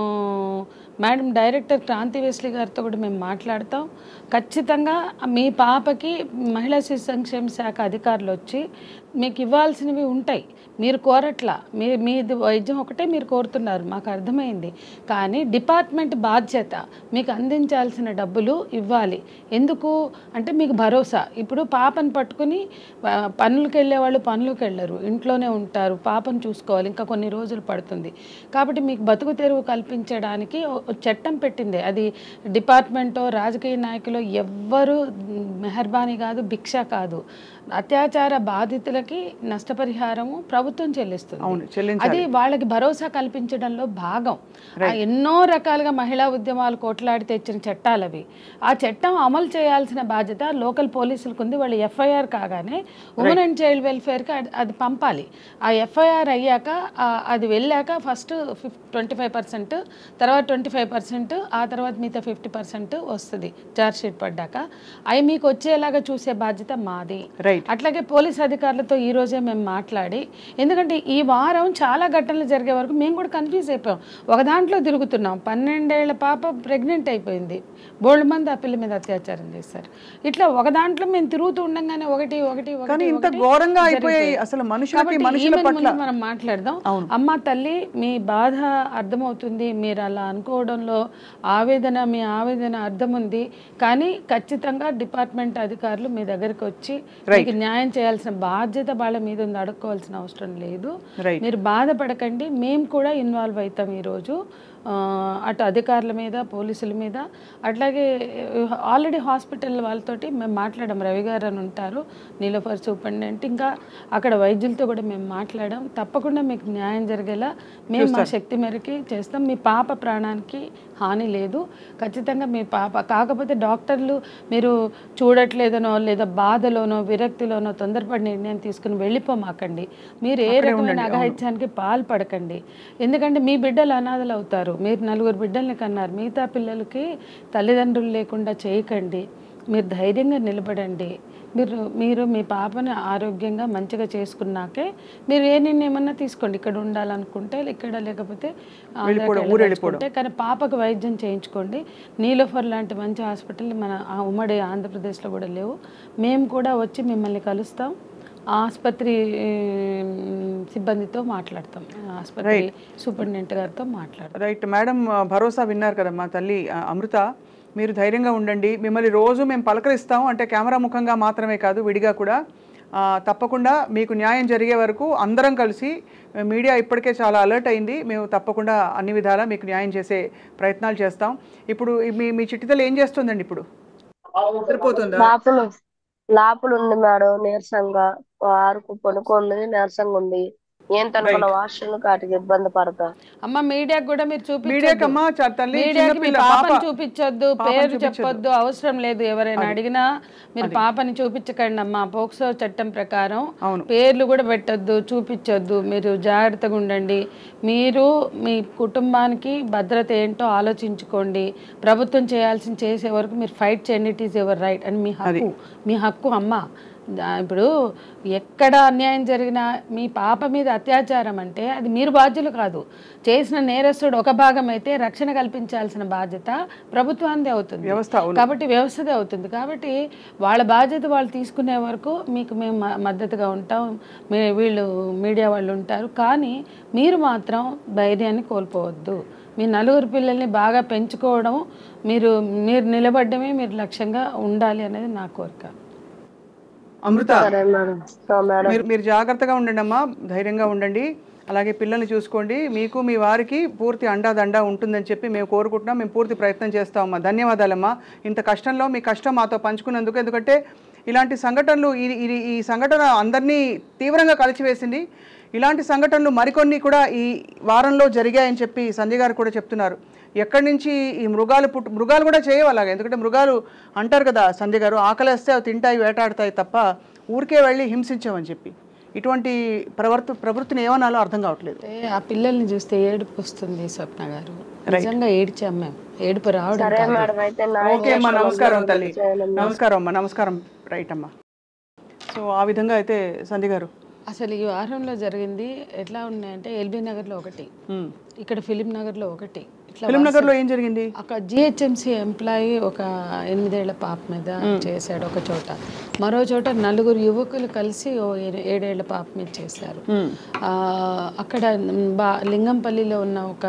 మేడం డైరెక్టర్ క్రాంతి వెస్లీ గారితో కూడా మేము మాట్లాడతాం ఖచ్చితంగా మీ పాపకి మహిళా శిశు సంక్షేమ శాఖ అధికారులు వచ్చి మీకు ఇవ్వాల్సినవి ఉంటాయి మీరు కోరట్లా మీ మీది వైద్యం ఒకటే మీరు కోరుతున్నారు మాకు అర్థమైంది కానీ డిపార్ట్మెంట్ బాధ్యత మీకు అందించాల్సిన డబ్బులు ఇవ్వాలి ఎందుకు అంటే మీకు భరోసా ఇప్పుడు పాపను పట్టుకుని ఆ, పనులకు వెళ్ళే వాళ్ళు పనులకు వెళ్ళరు ఇంట్లోనే ఉంటారు పాపను చూసుకోవాలి ఇంకా కొన్ని రోజులు పడుతుంది కాబట్టి మీకు బతుకు తెరువు కల్పించడానికి ఓ- ఓ చట్టం పెట్టింది అది డిపార్ట్మెంటో రాజకీయ నాయకులు ఎవ్వరు మెహర్బానీ కాదు భిక్ష కాదు అత్యాచార బాధితులకి నష్టపరిహారము ప్రభుత్వం చెల్లిస్తుంది అవును చెల్లించాలి అది వాళ్ళకి భరోసా కల్పించడంలో భాగం ఆ ఎన్నో రకాలుగా మహిళా ఉద్యమాలు కోట్లాడి తెచ్చిన చట్టాలు అవి ఆ చట్టం అమలు చేయాల్సిన బాధ్యత లోకల్ పోలీసులకు ఉంది వాళ్ళు ఎఫ్ఐఆర్ కాగానే ఉమెన్ అండ్ చైల్డ్ వెల్ఫేర్కి అది పంపాలి ఆ ఎఫ్ఐఆర్ అయ్యాక ఆ, అది వెళ్ళాక first fif twenty five percent తర్వాత ట్వంటీ ఫైవ్ పర్సెంట్ ఆ తర్వాత మిగతా ఫిఫ్టీ పర్సెంట్ వస్తుంది చార్జ్ షీట్ పడ్డాక అవి మీకు వచ్చేలాగా చూసే బాధ్యత మాది రైట్ అట్లాగే పోలీస్ అధికారులతో ఈ రోజే మేము మాట్లాడి ఎందుకంటే ఈ వారం చాలా ఘటనలు జరిగే వరకు మేము కూడా కన్ఫ్యూజ్ అయిపోయాం ఒక దాంట్లో తిరుగుతున్నాం పన్నెండేళ్ల పాప ప్రెగ్నెంట్ అయిపోయింది బోల్డ్ మంది ఆ పిల్ల మీద అత్యాచారం చేశారు ఇట్లా ఒక దాంట్లో మేము తిరుగుతూ ఉండగానే ఒకటి ఒకటి ఒకటి కానీ ఇంత ఒకటి ఘోరంగా అయిపోయాయి జరిగిపోయాయి. అసలు మనుషులకి కాబట్టి మనుషుల ఈమెను పట్ల ముందు మనం మాట్లాడదాం అవును. అమ్మ తల్లి మీ బాధ అర్థమవుతుంది మీరు అలా అనుకోవడంలో ఆవేదన మీ ఆవేదన అర్థం ఉంది కానీ ఖచ్చితంగా డిపార్ట్మెంట్ అధికారులు మీ దగ్గరికి వచ్చి మీకు న్యాయం చేయాల్సిన బాధ్యత వాళ్ళ మీద ఉంది అడుక్కోవాల్సిన అవసరం లేదు రైట్ మీరు బాధపడకండి మేము కూడా ఇన్వాల్వ్ అవుతాం ఈరోజు ఆ, అటు అధికారుల మీద పోలీసుల మీద అట్లాగే ఆల్రెడీ హాస్పిటల్ వాళ్ళతోటి మేము మాట్లాడాం రవి గారు అని ఉంటారు నీలోఫర్ సూపరింటెండెంట్ ఇంకా అక్కడ వైద్యులతో కూడా మేము మాట్లాడాం తప్పకుండా మీకు న్యాయం జరిగేలా మేము మా శక్తి మేరకి చేస్తాం మీ పాప ప్రాణానికి హాని లేదు ఖచ్చితంగా మీ పాప కాకపోతే డాక్టర్లు మీరు చూడట్లేదనో లేదా బాధలోనో విరక్తిలోనో తొందరపడి నిర్ణయం తీసుకుని వెళ్ళిపోమాకండి మీరు ఏ రకమైన అఘాయిత్యానికి పాల్పడకండి ఎందుకంటే మీ బిడ్డలు అనాథలు అవుతారు మీరు నలుగురు బిడ్డల్ని కన్నారు మిగతా పిల్లలకి తల్లిదండ్రులు లేకుండా చేయకండి మీరు ధైర్యంగా నిలబడండి మీరు మీరు మీ పాపని ఆరోగ్యంగా మంచిగా చేసుకున్నాకే మీరు ఏ నిర్ణయమన్నా తీసుకోండి ఇక్కడ ఉండాలనుకుంటే ఇక్కడ లేకపోతే ఆంధ్రాకి వెళ్ళిపోవడం, ఊరు వెళ్ళదలుచుకుంటే కానీ పాపకు వైద్యం చేయించుకోండి నీలోఫర్ లాంటి మంచి హాస్పిటల్ మన ఆ ఉమ్మడి ఆంధ్రప్రదేశ్లో కూడా లేవు మేము కూడా వచ్చి మిమ్మల్ని కలుస్తాం ఆ ఆసుపత్రి ఉమ్, సిబ్బందితో మాట్లాడతాం ఆ ఆసుపత్రి సూపరింటెండెంట్ గారితో మాట్లాడతాం రైట్ మేడం ఆ, భరోసా విన్నారు కదమ్మా తల్లి ఆ, అమృత మీరు ధైర్యంగా ఉండండి మిమ్మల్ని రోజు మేము పలకరిస్తాం అంటే కెమెరా ముఖంగా మాత్రమే కాదు విడిగా కూడా ఆ, తప్పకుండా మీకు న్యాయం జరిగే వరకు అందరం కలిసి మీడియా ఇప్పటికే చాలా అలర్ట్ అయింది మేము తప్పకుండా అన్ని విధాలా మీకు న్యాయం చేసే ప్రయత్నాలు చేస్తాం ఇప్పుడు మీ మీ చిట్టితల్లి ఏం చేస్తుందండి ఇప్పుడు నిద్రపోతుందా లాపులు లాపులు ఉంది మేడం నీరసంగా ఆరుకు పడుకుంది నీరసంగా ఉంది ఏం తనకున్న వాష్రూమ్ కాటికి ఇబ్బంది పడతా అమ్మ మీడియాకి కూడా మీరు చూపించొద్దు మీడియాకమ్మా చ- తల్లి మీడియాకి మీ చిన్నపిల్ల పాపని పాప చూపించొద్దు పాపని పేరు చూపించొద్దు. చెప్పొద్దు అవసరం లేదు ఎవరైనా అడిగినా మీరు పాపని చూపించకండి అమ్మా పోక్సో చట్టం ప్రకారం అవును. పేర్లు కూడా పెట్టొద్దు చూపించొద్దు మీరు జాగ్రత్తగా ఉండండి మీరు మీ కుటుంబానికి భద్రత ఏంటో ఆలోచించుకోండి ప్రభుత్వం చేయాల్సింది చేసే వరకు మీరు ఫైట్ చేయండి ఇట్ ఈస్ ఎవర్ రైట్ అని మీ హక్కు మీ హక్కు అమ్మ దా- ఇప్పుడు ఎక్కడ అన్యాయం జరిగినా మీ పాప మీద అత్యాచారం అంటే అది మీరు బాధ్యులు కాదు చేసిన నేరస్తుడు ఒక భాగం అయితే రక్షణ కల్పించాల్సిన బాధ్యత ప్రభుత్వానిదే అవుతుంది వ్యవస్థ అవును కాబట్టి వ్యవస్థదే అవుతుంది కాబట్టి వాళ్ళ బాధ్యత వాళ్ళు తీసుకునే వరకు మీకు మేము మ- మద్దతుగా ఉంటాం మీ వీళ్ళు మీడియా వాళ్ళు ఉంటారు కానీ మీరు మాత్రం ధైర్యాన్ని కోల్పోవద్దు మీ నలుగురు పిల్లల్ని బాగా పెంచుకోవడం మీరు మీరు నిలబడ్డమే మీరు లక్ష్యంగా ఉండాలి అనేది నా కోరిక అమృత సరే మేడం సో మేడం మీరు మీరు జాగ్రత్తగా ఉండండి అమ్మా ధైర్యంగా ఉండండి అలాగే పిల్లల్ని చూసుకోండి మీకు మీ వారికి పూర్తి అండాదండా ఉంటుందని చెప్పి మేము కోరుకుంటున్నాం మేము పూర్తి ప్రయత్నం చేస్తామమ్మా ధన్యవాదాలమ్మా ఇంత కష్టంలో మీ కష్టం మాతో పంచుకున్నందుకు ఎందుకంటే ఇలాంటి సంఘటనలు ఈ ఈ- ఈ సంఘటన అందరినీ తీవ్రంగా కలిచివేసింది ఇలాంటి సంఘటనలు మరికొన్ని కూడా ఈ వారంలో జరిగాయని చెప్పి సంజయ్ గారు కూడా చెప్తున్నారు ఎక్కడి నుంచి ఈ మృగాలు పుట్టు మృగాలు కూడా చేయవు అలాగా ఎందుకంటే మృగాలు అంటారు కదా సంజయ్ గారు ఆకలేస్తే అవి తింటాయి వేటాడతాయి తప్ప ఊరికే వెళ్ళి హింసించమని చెప్పి ఇటువంటి ప్రవర్త ప్రవృత్తిని ఏమనాలో అర్థం కావట్లేదు అంటే ఆ పిల్లల్ని చూస్తే ఏడుపు వస్తుంది స్వప్న గారు నిజంగా ఏడ్చాం మేము ఏడుపు రావడం సరే కాదు. మేడం అయితే నా ఓకే అమ్మా నమస్కారం తల్లి చేయాలమ్మా. నమస్కారం అమ్మా నమస్కారం రైట్ అమ్మా సో ఆ విధంగా అయితే సంధ్య గారు అసలు ఈ వారంలో జరిగింది ఎట్లా ఉన్నాయంటే ఎల్బీ నగర్లో ఒకటి ఉమ్. ఇక్కడ ఫిలిం నగర్లో ఒకటి ఇట్లా ఫిలిం నగర్లో ఏం జరిగింది ఒక జిహెచ్ఎంసీ ఎంప్లాయీ ఒక ఎనిమిదేళ్ల పాప మీద చేశాడు ఒక చోట మరో చోట నలుగురు యువకులు కలిసి ఓ ఏ- ఏడేళ్ల పాప మీద చేశారు ఉమ్. ఆ, అక్కడ బా లింగంపల్లిలో ఉన్న ఒక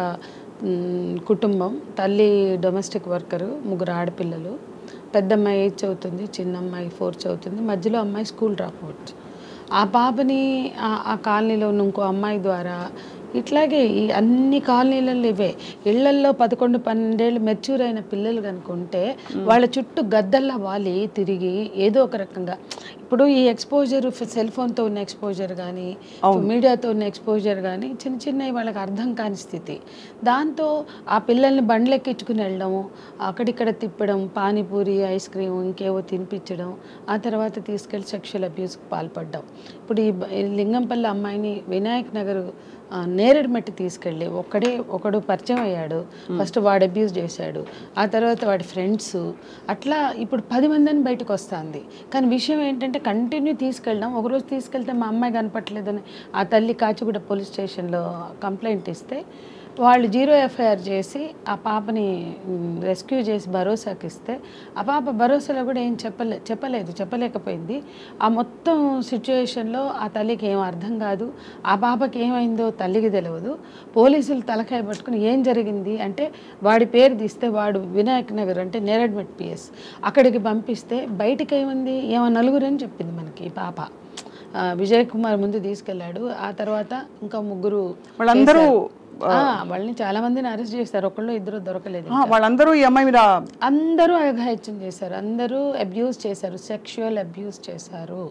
మ్, కుటుంబం తల్లి డొమెస్టిక్ వర్కరు ముగ్గురు ఆడపిల్లలు పెద్ద అమ్మాయి ఎయిత్ చదువుతుంది చిన్న అమ్మాయి ఫోర్త్ చదువుతుంది మధ్యలో అమ్మాయి స్కూల్ డ్రాప్ అవుట్ ఆ పాపని ఆ- ఆ కాలనీలో ఉన్న ఇంకో అమ్మాయి ద్వారా ఇట్లాగే ఈ అన్ని కాలనీలలో ఇవే ఇళ్లల్లో పదకొండు పన్నెండేళ్ళు మెచ్యూర్ అయిన పిల్లలు కనుకుంటే వాళ్ళ చుట్టూ గద్దల్లా వాలి తిరిగి ఏదో ఒక రకంగా ఇప్పుడు ఈ ఎక్స్పోజర్ సెల్ ఫోన్తో ఉన్న ఎక్స్పోజర్ కానీ మీడియాతో ఉన్న ఎక్స్పోజర్ కానీ చిన్న చిన్నవి వాళ్ళకి అర్థం కాని స్థితి దాంతో ఆ పిల్లల్ని బండ్లెక్కించుకుని వెళ్ళడము అక్కడిక్కడ తిప్పడం పానీపూరి ఐస్ క్రీమ్ ఇంకేవో తినిపించడం ఆ తర్వాత తీసుకెళ్ళి సెక్షువల్ అబ్యూస్కి పాల్పడ్డాం ఇప్పుడు ఈ బ- ఈ లింగంపల్లి అమ్మాయిని వినాయక్ నగర్ ఆ, నేరేడు మట్టి తీసుకెళ్ళి ఒక్కడే ఒకడు పరిచయం అయ్యాడు ఫస్ట్ వాడు అబ్యూస్ చేశాడు ఆ తర్వాత వాడి ఫ్రెండ్స్ అట్లా ఇప్పుడు పది మందిని బయటకు వస్తుంది కానీ విషయం ఏంటంటే కంటిన్యూ తీసుకెళ్ళడం ఒకరోజు తీసుకెళ్తే మా అమ్మాయి కనపట్లేదని ఆ తల్లి కాచిగూడ పోలీస్ స్టేషన్లో కంప్లైంట్ ఇస్తే వాళ్ళు జీరో ఎఫ్ఐఆర్ చేసి ఆ పాపని రెస్క్యూ చేసి భరోసాకి ఇస్తే ఆ పాప భరోసాలో కూడా ఏం చెప్పలే చెప్పలేదు చెప్పలేకపోయింది ఆ మొత్తం సిచ్యుయేషన్లో ఆ తల్లికి ఏం అర్థం కాదు ఆ పాపకి ఏమైందో తల్లికి తెలియదు పోలీసులు తలకాయ పట్టుకుని ఏం జరిగింది అంటే వాడి పేరు తీస్తే వాడు వినాయక్ నగర్ అంటే నేరడ్మెట్ పిఎస్ అక్కడికి పంపిస్తే బయటికి ఏముంది ఏమో నలుగురు అని చెప్పింది మనకి ఈ పాప ఆ, విజయ్ కుమార్ ముందు తీసుకెళ్ళాడు ఆ తర్వాత ఇంకా ముగ్గురు వాళ్ళందరూ ఆ, వాళ్ళని చాలా మందిని అరెస్ట్ చేస్తారు ఒకళ్ళు ఇద్దరు దొరకలేదు ఆ, వాళ్ళందరూ ఈ అమ్మాయి మీద అందరూ అఘాయిత్యం చేశారు అందరూ అబ్యూస్ చేశారు సెక్షువల్ అబ్యూస్ చేశారు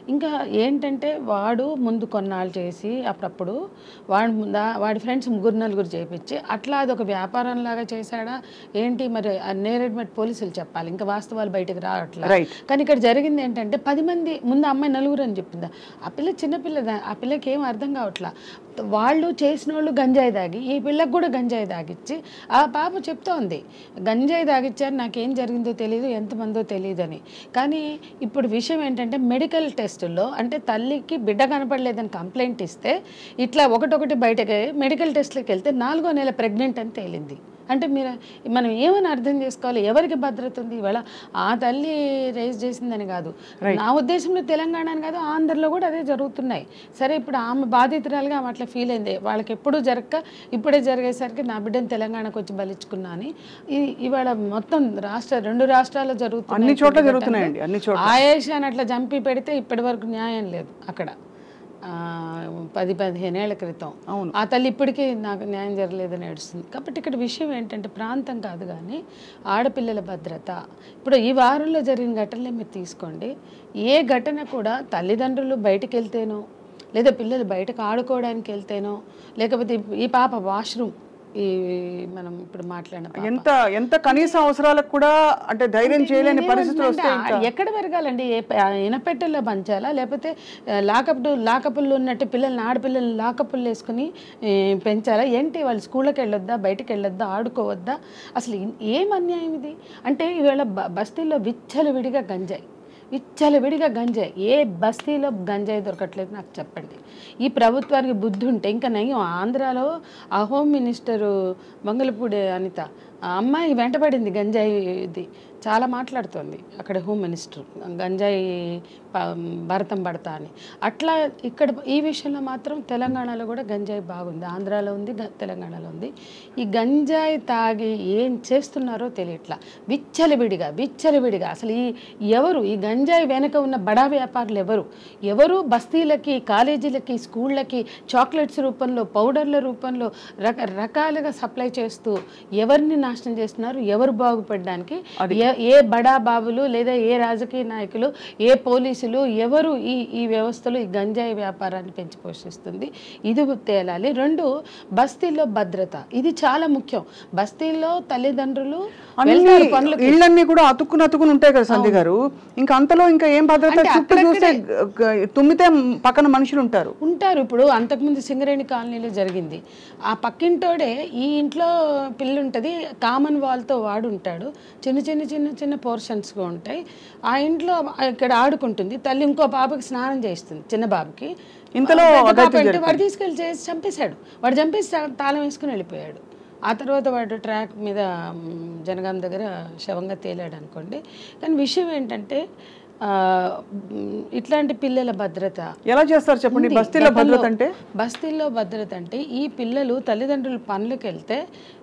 ఇంకా ఏంటంటే వాడు ముందు కొన్నాళ్ళు చేసి అప్పుడప్పుడు వాడి ముందా వాడి ఫ్రెండ్స్ ముగ్గురు నలుగురు చేపించి అట్లా అది ఒక వ్యాపారంలాగా చేశాడా ఏంటి మరి నేరేడ్మెట్ పోలీసులు చెప్పాలి ఇంకా వాస్తవాలు బయటకు రావట్లా Right. కానీ ఇక్కడ జరిగింది ఏంటంటే పది మంది ముందు అమ్మాయి నలుగురు అని చెప్పిందా ఆ పిల్ల చిన్నపిల్ల దా- ఆ పిల్లకి ఏం అర్థం కావట్లా వాళ్ళు చేసిన వాళ్ళు గంజాయి దాగి ఈ పిల్లకు కూడా గంజాయి దాగిచ్చి ఆ పాప చెప్తోంది గంజాయి దాగిచ్చారు నాకేం జరిగిందో తెలియదు ఎంతమందో తెలియదని కానీ ఇప్పుడు విషయం ఏంటంటే మెడికల్ టెస్టుల్లో అంటే తల్లికి బిడ్డ కనపడలేదని కంప్లైంట్ ఇస్తే ఇట్లా ఒకటొకటి బయటకి మెడికల్ టెస్ట్లకి వెళ్తే నాలుగో నెల ప్రెగ్నెంట్ అని తేలింది అంటే మీరు మనం ఏమని అర్థం చేసుకోవాలి ఎవరికి భద్రత ఉంది ఇవాళ ఆ తల్లి రేజ్ చేసిందని కాదు నా ఉద్దేశంలో తెలంగాణ అని కాదు ఆంధ్రలో కూడా అదే జరుగుతున్నాయి సరే ఇప్పుడు ఆమె బాధితురాలుగా ఆమె అట్లా ఫీల్ అయింది వాళ్ళకి ఎప్పుడూ జరగక ఇప్పుడే జరిగేసరికి నా బిడ్డను తెలంగాణకు వచ్చి బలిచ్చుకున్నా అని ఈ- ఇవాళ మొత్తం రాష్ట్ర రెండు రాష్ట్రాల్లో జరుగుతున్నాయి అన్ని చోట్ల ఇటువంటి జరుగుతున్నాయండి, ఘటనలు. అన్ని చోట్ల. ఆయేషాని అట్లా చంపి పెడితే ఇప్పటి వరకు న్యాయం లేదు అక్కడ ఆ, పది పదిహేను ఏళ్ల క్రితం అవును. ఆ తల్లి ఇప్పటికీ నాకు న్యాయం జరగలేదని ఏడుస్తుంది కాబట్టి ఇక్కడ విషయం ఏంటంటే ప్రాంతం కాదు కానీ ఆడపిల్లల భద్రత ఇప్పుడు ఈ వారంలో జరిగిన ఘటనలే మీరు తీసుకోండి ఏ ఘటన కూడా తల్లిదండ్రులు బయటికి వెళ్తేనో లేదా పిల్లలు బయటకు ఆడుకోవడానికి వెళ్తేనో లేకపోతే ఈ- ఈ పాప వాష్రూమ్ ఈ మనం ఇప్పుడు మాట్లాడిన పాప. ఎంత ఎంత కనీస అవసరాలకు కూడా అంటే ధైర్యం చేయలేని పరిస్థితులు వస్తే నేనేమంటున్నా, ఎక్కడ పెరగాలండి ఏ ప- ఇనపెట్టెల్లో పంచాలా లేకపోతే లాకప్ లాకపుల్లో ఉన్నట్టు పిల్లల్ని ఆడపిల్లల్ని లాకపుల్లో వేసుకుని ఏ, పెంచాలా ఏంటి వాళ్ళు స్కూళ్ళకి వెళ్ళొద్దా బయటికి వెళ్ళొద్దా ఆడుకోవద్దా అసలు ఇన్- ఏం అన్యాయం ఇది అంటే ఈవేళ బ- బస్తీల్లో విచ్చలవిడిగా గంజాయి విచ్చలవిడిగా గంజాయి ఏ బస్తీలో గంజాయి దొరకట్లేదు నాకు చెప్పండి ఈ ప్రభుత్వానికి బుద్ధి ఉంటే ఇంకా నయం ఆంధ్రాలో ఆ హోమ్ మినిస్టరు మంగళపూడి అనిత ఆ అమ్మాయి వెంటబడింది గంజాయి ఇది చాలా మాట్లాడుతోంది అక్కడ హోమ్ మినిస్టర్ గంజాయి ప- భరతం పడతా అని అట్లా ఇక్కడ ఈ విషయంలో మాత్రం తెలంగాణలో కూడా గంజాయి బాగుంది ఆంధ్రాలో ఉంది గ- తెలంగాణలో ఉంది ఈ గంజాయి తాగి ఏం చేస్తున్నారో తెలియట్లా విచ్చలవిడిగా విచ్చలవిడిగా అసలు ఈ ఎవరు ఈ గంజాయి వెనక ఉన్న బడా వ్యాపారులు ఎవరు ఎవరు బస్తీలకి కాలేజీలకి స్కూళ్ళకి చాక్లెట్స్ రూపంలో పౌడర్ల రూపంలో రకరకాలుగా సప్లై చేస్తూ ఎవరిని నాశనం చేస్తున్నారు ఎవరు బాగుపడడానికి ఏ- ఏ బడా బాబులు లేదా ఏ రాజకీయ నాయకులు ఏ పోలీసులు ఎవరు ఈ ఈ వ్యవస్థలో ఈ గంజాయి వ్యాపారాన్ని పెంచి పోషిస్తుంది ఇది తేలాలి రెండు బస్తీల్లో భద్రత ఇది చాలా ముఖ్యం బస్తీల్లో తల్లిదండ్రులు వెళ్తారు పనులకి ఇళ్ళన్నీ కూడా అతుక్కుని అతుక్కుని ఉంటాయి కదా సంధి గారు ఇంకా అంతలో ఇంకా ఏం భద్రత అంటే చుట్టూ చూస్తే గ- గ- తుమ్మితే పక్కన మనుషులు ఉంటారు ఉంటారు ఇప్పుడు అంతకుముందు సింగరేణి కాలనీలో జరిగింది ఆ పక్కింటోడే ఈ ఇంట్లో పిల్లి ఉంటుంది కామన్ వాల్తో వాడు ఉంటాడు చిన్న చిన్న చిన్న చిన్న పోర్షన్స్గా ఉంటాయి ఆ ఇంట్లో ఇక్కడ ఆడుకుంటుంది తల్లి ఇంకో బాబుకి స్నానం చేస్తుంది చిన్న బాబుకి ఇంతలో ఆ పెద్ద అఘాయిత్యం పాప అంటే వాడు తీసుకెళ్ళి చేసి చంపేశాడు వాడు చంపేసి తా- తాళం వేసుకుని వెళ్ళిపోయాడు ఆ తర్వాత వాడు ట్రాక్ మీద మ్, జనగాం దగ్గర శవంగా తేలాడు అనుకోండి కానీ విషయం ఏంటంటే ఆ, మ్, ఇట్లాంటి పిల్లల భద్రత ఎలా చేస్తారు చెప్పండి ఉంది. బస్తీలో గతంలో భద్రత అంటే బస్తీల్లో భద్రత అంటే ఈ పిల్లలు తల్లిదండ్రులు పనులకు వెళ్తే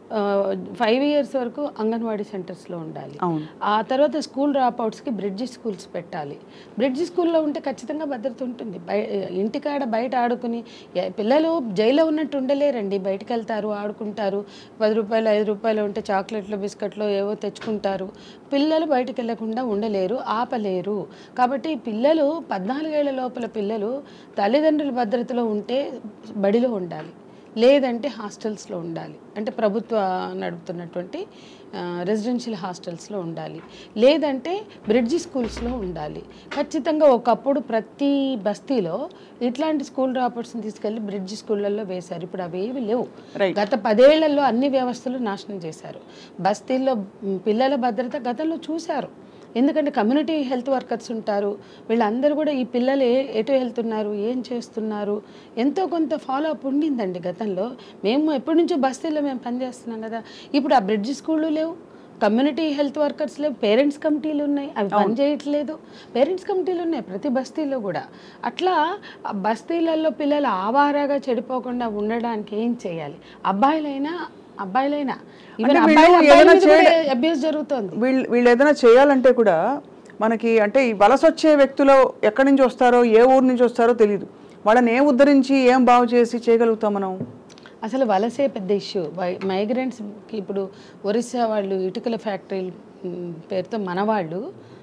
ఫైవ్ ఇయర్స్ వరకు అంగన్వాడీ సెంటర్స్లో ఉండాలి అవును ఆ తర్వాత స్కూల్ డ్రాప్అవుట్స్కి బ్రిడ్జి స్కూల్స్ పెట్టాలి బ్రిడ్జి స్కూల్లో ఉంటే ఖచ్చితంగా భద్రత ఉంటుంది బయ ఇంటికాడ బయట ఆడుకుని ఎ- పిల్లలు జైల్లో ఉన్నట్టు ఉండలేరండి బయటకు వెళ్తారు ఆడుకుంటారు పది రూపాయలు ఐదు రూపాయలు ఉంటే చాక్లెట్లు బిస్కెట్లు ఏవో తెచ్చుకుంటారు పిల్లలు బయటకు వెళ్ళకుండా ఉండలేరు ఆపలేరు కాబట్టి ఈ పిల్లలు పద్నాలుగేళ్ల లోపల పిల్లలు తల్లిదండ్రుల భద్రతలో ఉంటే బడిలో ఉండాలి లేదంటే హాస్టల్స్లో ఉండాలి అంటే ప్రభుత్వ నడుపుతున్నటువంటి రెసిడెన్షియల్ హాస్టల్స్లో ఉండాలి లేదంటే బ్రిడ్జి స్కూల్స్లో ఉండాలి ఖచ్చితంగా ఒకప్పుడు ప్రతి బస్తీలో ఇట్లాంటి స్కూల్ డ్రాపర్స్ని తీసుకెళ్ళి బ్రిడ్జి స్కూళ్ళల్లో వేశారు ఇప్పుడు అవి ఏవి లేవు Right. గత పదేళ్లలో అన్ని వ్యవస్థలు నాశనం చేశారు బస్తీల్లో మ్, పిల్లల భద్రత గతంలో చూశారు ఎందుకంటే కమ్యూనిటీ హెల్త్ వర్కర్స్ ఉంటారు వీళ్ళందరూ కూడా ఈ పిల్లలు ఏ ఎటు వెళ్తున్నారు ఏం చేస్తున్నారు ఎంతో కొంత ఫాలో అప్ ఉండిందండి గతంలో మేము ఎప్పటి నుంచో బస్తీల్లో మేము పనిచేస్తున్నాం కదా ఇప్పుడు ఆ బ్రిడ్జ్ స్కూళ్ళు లేవు కమ్యూనిటీ హెల్త్ వర్కర్స్ లేవు పేరెంట్స్ కమిటీలు ఉన్నాయి అవి పని చేయట్లేదు పేరెంట్స్ కమిటీలు ఉన్నాయి ప్రతి బస్తీలో కూడా అట్లా ఆ బస్తీలలో పిల్లలు ఆవారాగా చెడిపోకుండా ఉండడానికి ఏం చేయాలి అబ్బాయిలైనా అబ్బాయిలైనా ఈవెన్ వీళ్ళు అబ్బాయిలు అబ్బాయిల ఏదైనా మీద కూడా అబ్యూస్ జరుగుతోంది వీళ్ళు వీళ్ళు ఏదైనా చేయాలంటే కూడా మనకి అంటే ఈ వలస వచ్చే వ్యక్తులు ఎక్కడి నుంచి వస్తారో ఏ ఊరు నుంచి వస్తారో తెలియదు వాళ్ళని ఏం ఉద్ధరించి ఏం బాగు చేసి చేయగలుగుతాం మనం అసలు వలసే పెద్ద ఇష్యూ మైగ్రెంట్స్కి ఇప్పుడు ఒరిస్సా వాళ్ళు ఇటుకల ఫ్యాక్టరీ పేరుతో మన వాళ్ళు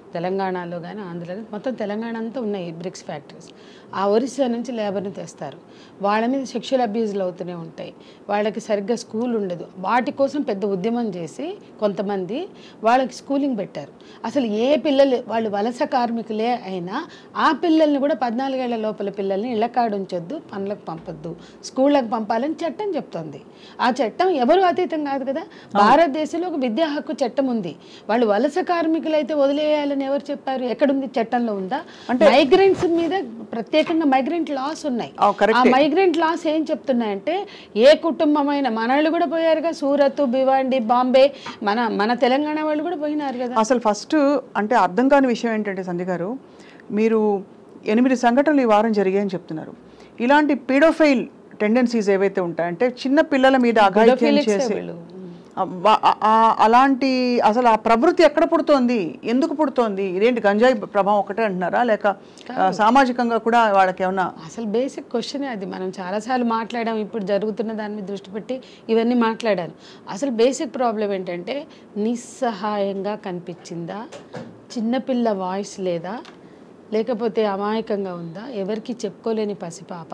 తెలంగాణలో కానీ ఆంధ్రలో మొత్తం తెలంగాణ అంతా ఉన్నాయి బ్రిక్స్ ఫ్యాక్టరీస్ ఆ ఒరిస్సా నుంచి లేబర్ని తెస్తారు వాళ్ళ మీద సెక్షువల్ అబ్యూజ్లు అవుతూనే ఉంటాయి వాళ్ళకి సరిగ్గా స్కూల్ ఉండదు వాటి కోసం పెద్ద ఉద్యమం చేసి కొంతమంది వాళ్ళకి స్కూలింగ్ పెట్టారు అసలు ఏ పిల్లలు వాళ్ళు వలస కార్మికులే అయినా ఆ పిల్లల్ని కూడా పద్నాలుగేళ్ల లోపల పిల్లల్ని ఇళ్ళకాడు ఉంచొద్దు పనులకు పంపొద్దు స్కూళ్ళకు పంపాలని చట్టం చెప్తోంది ఆ చట్టం ఎవరు అతీతం కాదు కదా భారతదేశంలో ఒక విద్యా హక్కు చట్టం ఉంది వాళ్ళు వలస కార్మికులైతే వదిలేయాలని ఎవరు చెప్పారు ఎక్కడుంది చట్టంలో ఉందా మైగ్రెంట్స్ మీద ప్రత్యేకంగా మైగ్రెంట్ లాస్ ఉన్నాయి ఆ, correct. ఆ మైగ్రెంట్ లాస్ ఏం చెప్తున్నాయంటే ఏ కుటుంబమైన మనళ్ళు కూడా పోయారుగా సూరత్ భివాండి బాంబే మన మన తెలంగాణ వాళ్ళు కూడా పోయినారు కదా అసలు ఫస్ట్ అంటే అర్థం కాని విషయం ఏంటంటే సంధ్య గారు మీరు ఎనిమిది సంఘటనలు ఈ వారం జరిగాయని చెప్తున్నారు ఇలాంటి పీడోఫైల్ టెండెన్సీస్ ఏవైతే ఉంటాయంటే చిన్న పిల్లల మీద అఘాయిత్యం Pedophilics ఏ చేసి వీళ్ళు. ఆ, వా- ఆ- ఆ- అలాంటి అసలు ఆ ప్రవృత్తి ఎక్కడ పుడుతోంది ఎందుకు పుడుతోంది ఇదేంటి గంజాయి ప్రభావం ఒకటే అంటున్నారా లేక ఆ, సామాజికంగా కూడా వాళ్ళకి ఏమన్నా అసలు బేసిక్ క్వశ్చన్ అది మనం చాలాసార్లు మాట్లాడాం ఇప్పుడు జరుగుతున్న దాని మీద దృష్టి పెట్టి ఇవన్నీ మాట్లాడాను అసలు బేసిక్ ప్రాబ్లం ఏంటంటే నిస్సహాయంగా కనిపించిందా చిన్నపిల్ల వాయిస్ లేదా లేకపోతే అమాయకంగా ఉందా ఎవరికి చెప్పుకోలేని పసిపాప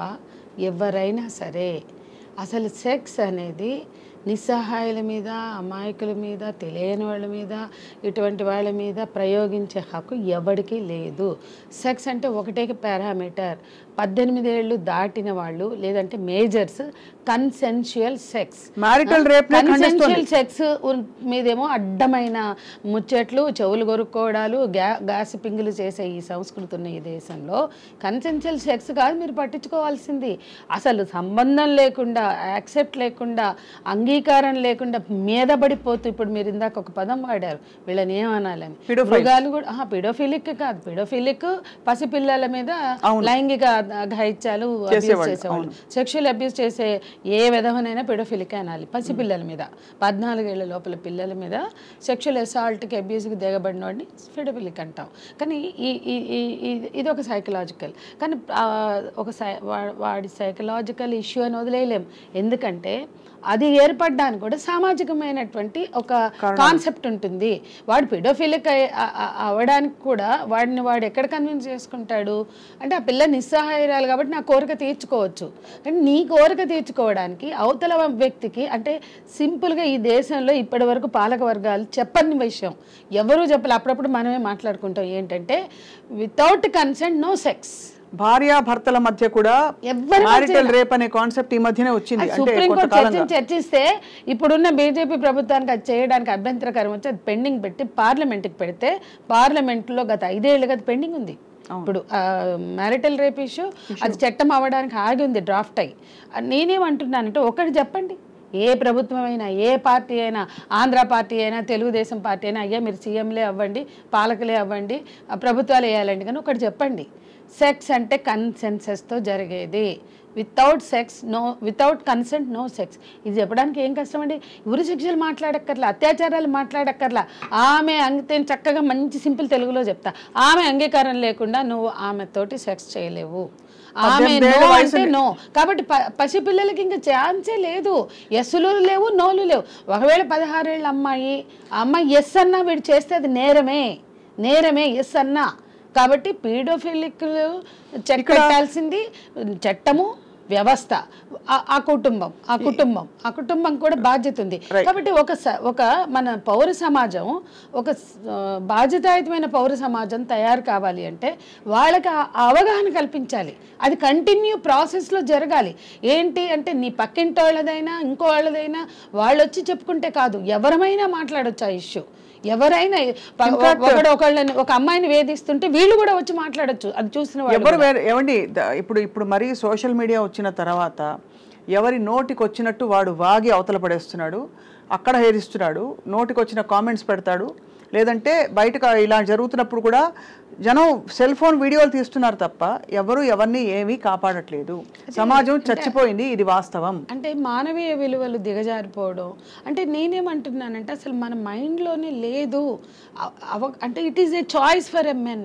ఎవరైనా సరే అసలు సెక్స్ అనేది నిస్సహాయాల మీద అమాయకుల మీద తెలియని వాళ్ళ మీద ఇటువంటి వాళ్ళ మీద ప్రయోగించే హక్కు ఎవరికీ లేదు సెక్స్ అంటే ఒకటే పారామీటర్ పద్దెనిమిది ఏళ్ళు దాటిన వాళ్ళు లేదంటే majors consensual sex marital rape consensual sex మీదేమో అడ్డమైన ముచ్చట్లు చెవులు కొరుక్కోవడాలు గ్యా గాసిపింగులు చేసే ఈ సంస్కృతి ఉన్న ఈ దేశంలో కన్సెన్షువల్ సెక్స్ కాదు మీరు పట్టించుకోవాల్సింది అసలు సంబంధం లేకుండా యాక్సెప్ట్ లేకుండా అంగీకారం లేకుండా మీద పడిపోతూ ఇప్పుడు మీరు ఇందాక ఒక పదం వాడారు వీళ్ళని ఏమనాలని మృగాలు కూడా పిడోఫిలిక్ కాదు పిడోఫిలిక్ పసిపిల్లల మీద లైంగిక ఘాయిత్యాలు abuse చేసేవాళ్ళు సెక్షువల్ అబ్యూస్ చేసే ఏ విధమనైనా పెడోఫిలిక్ అనాలి పసిపిల్లల మీద పద్నాలుగేళ్ల లోపల పిల్లల మీద సెక్షువల్ అసాల్ట్కి అబ్యూస్కి దిగబడిన వాడిని పెడోఫిలిక్ అంటాం కానీ ఈ ఈ ఈ- ఈ- ఇది ఒక సైకలాజికల్ కానీ ఆ, ఒక సై వా- వాడి సైకలాజికల్ ఇష్యూ అని వదిలేయలేం ఎందుకంటే అది ఏర్పడడానికి కూడా సామాజికమైనటువంటి ఒక కాన్సెప్ట్ ఉంటుంది వాడు పిడోఫిలిక్ అవ్వడానికి కూడా వాడిని వాడు ఎక్కడ కన్విన్స్ చేసుకుంటాడు అంటే ఆ పిల్ల నిస్సహాయరాలు కాబట్టి నా కోరిక తీర్చుకోవచ్చు కానీ నీ కోరిక తీర్చుకోవడానికి అవతల వ్యక్తికి అంటే సింపుల్గా ఈ దేశంలో ఇప్పటి వరకు పాలక వర్గాలు చెప్పని విషయం ఎవరూ చెప్పలే అప్పుడప్పుడు మనమే మాట్లాడుకుంటాం ఏంటంటే వితౌట్ కన్సెంట్ నో సెక్స్ భార్య భర్తల మధ్య కూడా ఎవ్వరి మ్యారిటల్ రేప్ అనే కాన్సెప్ట్ ఈ మధ్యనే వచ్చింది అంటే సుప్రీంకోర్టు కొంతకాలంగా చర్చ చర్చిస్తే ఇప్పుడున్న బీజేపీ ప్రభుత్వానికి అది చేయడానికి అభ్యంతరకరం వచ్చి అది పెండింగ్ పెట్టి పార్లమెంట్కి పెడితే పార్లమెంట్లో గత ఐదేళ్లుగా అది పెండింగ్ ఉంది ఇప్పుడు మ్యారిటల్ రేప్ ఇష్యూ అది చట్టం అవ్వడానికి ఆగి ఉంది డ్రాఫ్ట్ అయ్యి ఆ, నేనేమంటున్నానంటే ఒకటి చెప్పండి ఏ ప్రభుత్వం అయినా ఏ పార్టీ అయినా ఆంధ్ర పార్టీ అయినా తెలుగుదేశం పార్టీ అయినా అయ్యా మీరు సీఎంలే అవ్వండి పాలకులే అవ్వండి ఆ, ప్రభుత్వాలు వేయాలండి కానీ ఒకటి చెప్పండి సెక్స్ అంటే కన్సెన్సెస్తో జరిగేది without sex no without consent no sex ఇది చెప్పడానికి ఏం కష్టం అండి ఉరి శిక్షలు మాట్లాడక్కర్లా అత్యాచారాలు మాట్లాడక్కర్లా ఆమె అంగితే చక్కగా మంచి సింపుల్ తెలుగులో చెప్తా ఆమె అంగీకారం లేకుండా నువ్వు ఆమెతోటి సెక్స్ చేయలేవు ఆమె పద్దెనిమిదేళ్ల నో వయసు అంటే నో కాబట్టి ప- పసిపిల్లలకి ఇంకా ఛాన్సే లేదు ఎస్సులు లేవు నోలు లేవు ఒకవేళ పదహారేళ్ళ అమ్మాయి ఆ అమ్మాయి ఎస్ అన్నా వీడు చేస్తే అది నేరమే నేరమే ఎస్ అన్నా కాబట్టి పీడోఫిలిక్ చెక్ పెట్టాల్సింది చట్టము వ్యవస్థ ఆ- ఆ కుటుంబం ఆ కుటుంబం ఆ కుటుంబం కూడా బాధ్యత ఉంది కాబట్టి ఒక స- ఒక మన పౌర సమాజం ఒక స- ఆ, బాధ్యతాయుతమైన పౌర సమాజం తయారు కావాలి అంటే వాళ్ళకి ఆ ఆ అవగాహన కల్పించాలి అది కంటిన్యూ ప్రాసెస్లో జరగాలి ఏంటి అంటే నీ పక్కింటి వాళ్ళదైనా ఇంకో వాళ్ళదైనా వాళ్ళు వచ్చి చెప్పుకుంటే కాదు ఎవరమైనా మాట్లాడొచ్చు ఆ ఇష్యూ ఎవరైనా ప- ఒకడు ఒకళ్ళని ఒక అమ్మాయిని వేధిస్తుంటే వీళ్ళు కూడా వచ్చి మాట్లాడొచ్చు అది చూసిన వాళ్ళు ఎవరు వేరే ఏమండి ద- ఇప్పుడు ఇప్పుడు మరీ సోషల్ మీడియా వచ్చిన తర్వాత ఎవరి నోటికి వచ్చినట్టు వాడు వాగి అవతల పడేస్తున్నాడు అక్కడ హేరిస్తున్నాడు నోటికి వచ్చిన కామెంట్స్ పెడతాడు లేదంటే బయటకు ఇలా జరుగుతున్నప్పుడు కూడా జనం సెల్ ఫోన్ వీడియోలు తీస్తున్నారు తప్ప ఎవరు ఎవరిని ఏమీ కాపాడట్లేదు సమాజం చచ్చిపోయింది ఇది వాస్తవం అంటే మానవీయ విలువలు దిగజారిపోవడం అంటే నేనేమంటున్నానంటే అసలు మన మైండ్లోనే లేదు అవ- అవ అంటే it is a choice for a men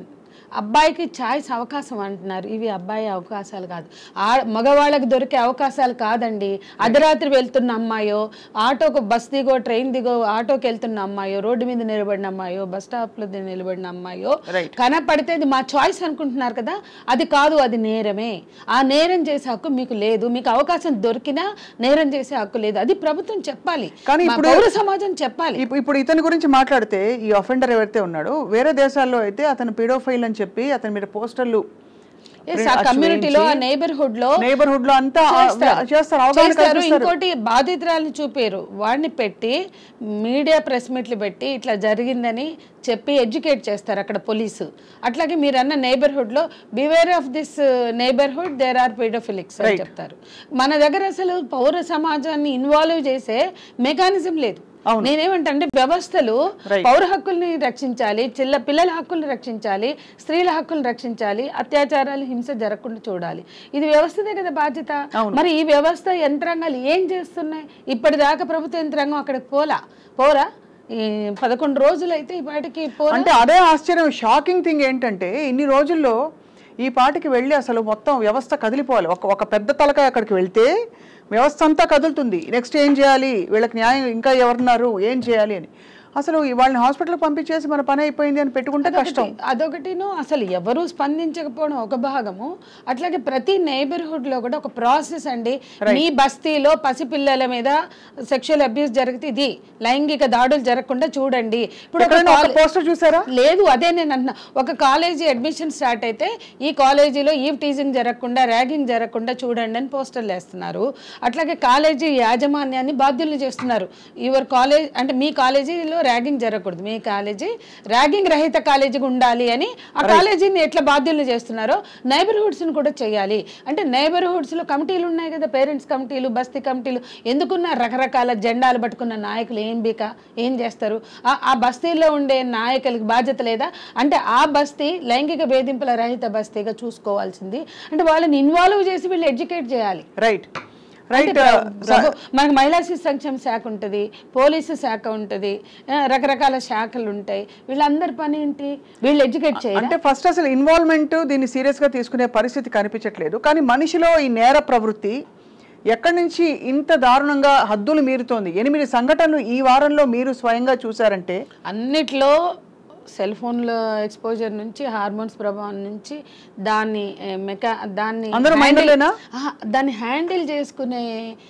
అబ్బాయికి ఛాయిస్ అవకాశం అంటున్నారు ఇవి అబ్బాయి అవకాశాలు కాదు ఆ మగవాళ్ళకి దొరికే అవకాశాలు కాదండి అర్ధరాత్రి వెళ్తున్న అమ్మాయో ఆటోకు బస్ దిగో ట్రైన్ దిగో ఆటోకి వెళ్తున్న అమ్మాయో రోడ్డు మీద నిలబడిన అమ్మాయో బస్ స్టాప్లో నిలబడిన అమ్మాయో Right. కనపడితే ఇది మా చాయిస్ అనుకుంటున్నారు కదా అది కాదు అది నేరమే ఆ నేరం చేసే హక్కు మీకు లేదు మీకు అవకాశం దొరికినా నేరం చేసే హక్కు లేదు అది ప్రభుత్వం చెప్పాలి కానీ మా ఇప్పుడు- పౌర సమాజం చెప్పాలి ఇప్పు- ఇప్పుడు ఇతని గురించి మాట్లాడితే ఈ అఫెండర్ ఎవరైతే ఉన్నాడో వేరే దేశాల్లో అయితే అతను పీడోఫైల్ అని చెప్పి అతని మీద పోస్టర్లు Yes, ఆ కమ్యూనిటీలో ఆ నైబర్హుడ్ లో నైబర్హుడ్ లో అంతా ఆ, చేస్తారు. చేస్తారు అవగాహన చేస్తారు కల్పిస్తారు. ఇంకోటి బాధితురాలను చూపారు వాడిని పెట్టి మీడియా ప్రెస్ మీట్లు పెట్టి ఇట్లా జరిగిందని చెప్పి ఎడ్యుకేట్ చేస్తారు అక్కడ పోలీసు అట్లాగే మీరు అన్న neighborhood లో beware of this neighbourhood there are paedophilics అని చెప్తారు మన దగ్గర అసలు పౌర సమాజాన్ని ఇన్వాల్వ్ చేసే మెకానిజం లేదు నేనేమంటా అంటే వ్యవస్థలు పౌర హక్కుల్ని రక్షించాలి చిల్ల పిల్లల హక్కుల్ని రక్షించాలి స్త్రీల హక్కుల్ని రక్షించాలి అత్యాచారాలు హింస జరగకుండా చూడాలి ఇది వ్యవస్థదే కదా బాధ్యత మరి ఈ వ్యవస్థ యంత్రాంగాలు ఏం చేస్తున్నాయి ఇప్పటిదాకా ప్రభుత్వ యంత్రాంగం అక్కడికి పోలా పోరా ఈ పదకొండు రోజులు అయితే ఈ పాటికి పోరా అంటే అదే ఆశ్చర్యం షాకింగ్ థింగ్ ఏంటంటే ఇన్ని రోజుల్లో ఈ పాటికి వెళ్ళి అసలు మొత్తం వ్యవస్థ కదిలిపోవాలి ఒక ఒక పెద్ద తలకాయ అక్కడికి వెళ్తే వ్యవస్థ అంతా కదులుతుంది నెక్స్ట్ ఏం చేయాలి వీళ్ళకి న్యాయం ఇంకా ఎవరున్నారు ఏం చేయాలి అని అసలు ఈ వాళ్ళని హాస్పిటల్కి పంపించేసి మన పని అయిపోయింది అని పెట్టుకుంటే కష్టం అదొకటిను అసలు ఎవరు స్పందించకపోవడం ఒక భాగము అట్లాగే ప్రతి neighborhood లో కూడా ఒక ప్రాసెస్ అండి మీ బస్తీలో పసిపిల్లల మీద సెక్షువల్ అబ్యూస్ జరిగితే ఇది లైంగిక దాడులు జరగకుండా చూడండి ఇప్పుడు ఒక ఎక్కడైనా ఒక కాలే- పోస్టర్ చూసారా లేదు అదే నేను అంటున్నా ఒక కాలేజీ అడ్మిషన్ స్టార్ట్ అయితే ఈ కాలేజీలో ఈవ్ టీజింగ్ జరగకుండా ర్యాగింగ్ జరగకుండా చూడండి అని పోస్టర్లు వేస్తున్నారు అట్లాగే కాలేజీ యాజమాన్యాన్ని బాధ్యులు చేస్తున్నారు యువర్ కాలేజ్ అంటే మీ కాలేజీలో ర్యాగింగ్ జరగకూడదు మీ కాలేజీ ర్యాగింగ్ రహిత కాలేజీగా ఉండాలి అని ఆ కాలేజీని ఎట్లా బాధ్యులు చేస్తున్నారో నైబర్హుడ్స్ని కూడా చేయాలి అంటే నైబర్హుడ్స్లో కమిటీలు ఉన్నాయి కదా పేరెంట్స్ కమిటీలు బస్తీ కమిటీలు ఎందుకున్న రకరకాల జెండాలు పట్టుకున్న నాయకులు ఏం బీక ఏం చేస్తారు ఆ- ఆ బస్తీలో ఉండే నాయకులకి బాధ్యత లేదా అంటే ఆ బస్తీ లైంగిక వేధింపుల రహిత బస్తీగా చూసుకోవాల్సింది అంటే వాళ్ళని ఇన్వాల్వ్ చేసి వీళ్ళు ఎడ్యుకేట్ చేయాలి రైట్ అంటే రైట్ ప్ర- ప్రభు- మనకి మహిళా శిశు సంక్షేమ శాఖ ఉంటుంది పోలీసు శాఖ ఉంటుంది ఆ, రకరకాల శాఖలు ఉంటాయి వీళ్ళందరి పని ఏంటి వీళ్ళు ఎడ్యుకేట్ చేయాలి అంటే ఫస్ట్ అసలు ఇన్వాల్వ్మెంట్ దీన్ని సీరియస్ గా తీసుకునే పరిస్థితి కనిపించట్లేదు కానీ మనిషిలో ఈ నేర ప్రవృత్తి ఎక్కడి నుంచి ఇంత దారుణంగా హద్దులు మీరుతోంది ఎనిమిది సంఘటనలు ఈ వారంలో మీరు స్వయంగా చూసారంటే అన్నిట్లో సెల్ ఫోన్ల ఎక్స్పోజర్ నుంచి హార్మోన్స్ ప్రభావం నుంచి దాన్ని ఏ, మెకా దాన్ని అందరూ handle- మైండర్లేనా? ఆహా, దాన్ని హ్యాండిల్ చేసుకునే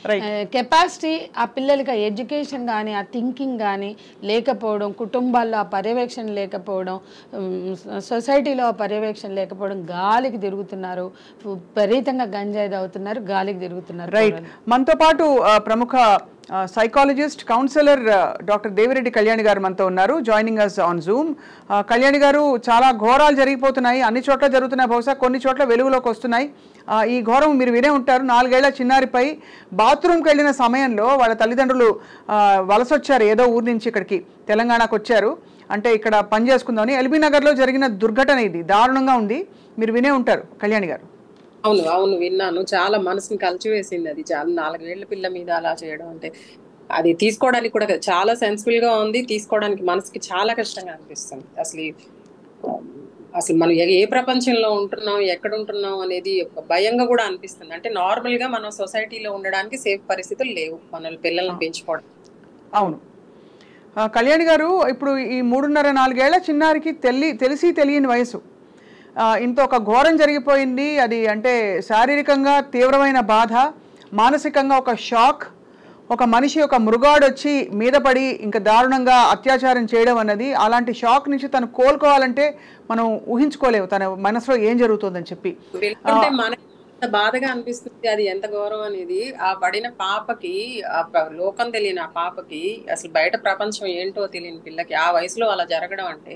కెపాసిటీ ఆ పిల్లలకి ఆ ఎడ్యుకేషన్ కానీ ఆ థింకింగ్ కానీ లేకపోవడం కుటుంబాల్లో ఆ పర్యవేక్షణ లేకపోవడం ఉమ్, సొసైటీలో ఆ పర్యవేక్షణ లేకపోవడం గాలికి తిరుగుతున్నారు విపరీతంగా గంజాయి తాగుతున్నారు గాలికి తిరుగుతున్నారు రైట్ మనతో పాటు ఆ, ప్రముఖ psychologist counsellor doctor Devireddy Kalyani garu మనతో ఉన్నారు joining us on Zoom Kalyani garu చాలా ఘోరాలు జరిగిపోతున్నాయి అన్ని చోట్ల జరుగుతున్నాయి బహుశా కొన్ని చోట్ల వెలుగులోకి వస్తున్నాయి ఆ, ఈ ఘోరం మీరు వినే ఉంటారు నాలుగేళ్ల చిన్నారిపై బాత్రూమ్కి వెళ్ళిన సమయంలో వాళ్ళ తల్లిదండ్రులు ఆ, వలస వచ్చారు ఏదో ఊరి నుంచి ఇక్కడికి తెలంగాణకు వచ్చారు అంటే ఇక్కడ పని చేసుకుందామని ఎల్బీ నగర్లో జరిగిన దుర్ఘటన ఇది దారుణంగా ఉంది మీరు వినే ఉంటారు కళ్యాణి గారు అవును అవును విన్నాను చాలా మనసుని కలిచివేసింది అది చాలా నాలుగేళ్ల పిల్ల మీద అలా చేయడం అంటే అది తీసుకోవడానికి కూడా కాదు, చాలా సెన్సిబుల్ గా ఉంది తీసుకోవడానికి మనసుకి చాలా కష్టంగా అనిపిస్తుంది అసలు ఈ, అసలు మనం ఏ- ఏ ప్రపంచంలో ఉంటున్నాం ఎక్కడ ఉంటున్నాం అనేది ఒక భయంగా కూడా అనిపిస్తుంది అంటే నార్మల్ గా మనం సొసైటీలో ఉండడానికి సేఫ్ పరిస్థితులు లేవు మన పిల్లల్ని పెంచుకోవడం అవును ఆ, కళ్యాణి గారు ఇప్పుడు ఈ మూడున్నర నాలుగేళ్ల చిన్నారికి తెలి తెలిసి తెలియని వయసు ఆ, ఇంత ఒక ఘోరం జరిగిపోయింది అది అంటే శారీరకంగా తీవ్రమైన బాధ మానసికంగా ఒక షాక్ ఒక మనిషి ఒక మృగాడు వచ్చి మీద పడి ఇంకా దారుణంగా అత్యాచారం చేయడం అన్నది అలాంటి షాక్ నుంచి తను కోలుకోవాలంటే మనం ఊహించుకోలేము తన మనసులో ఏం జరుగుతుందని చెప్పి వెళ్తుంటే మనకి ఎంత బాధగా అనిపిస్తుంది అది ఎంత గౌరవం అనేది ఆ పడిన పాపకి ఆ ప- లోకం తెలియని ఆ పాపకి అసలు బయట ప్రపంచం ఏంటో తెలియని పిల్లకి ఆ వయసులో అలా జరగడం అంటే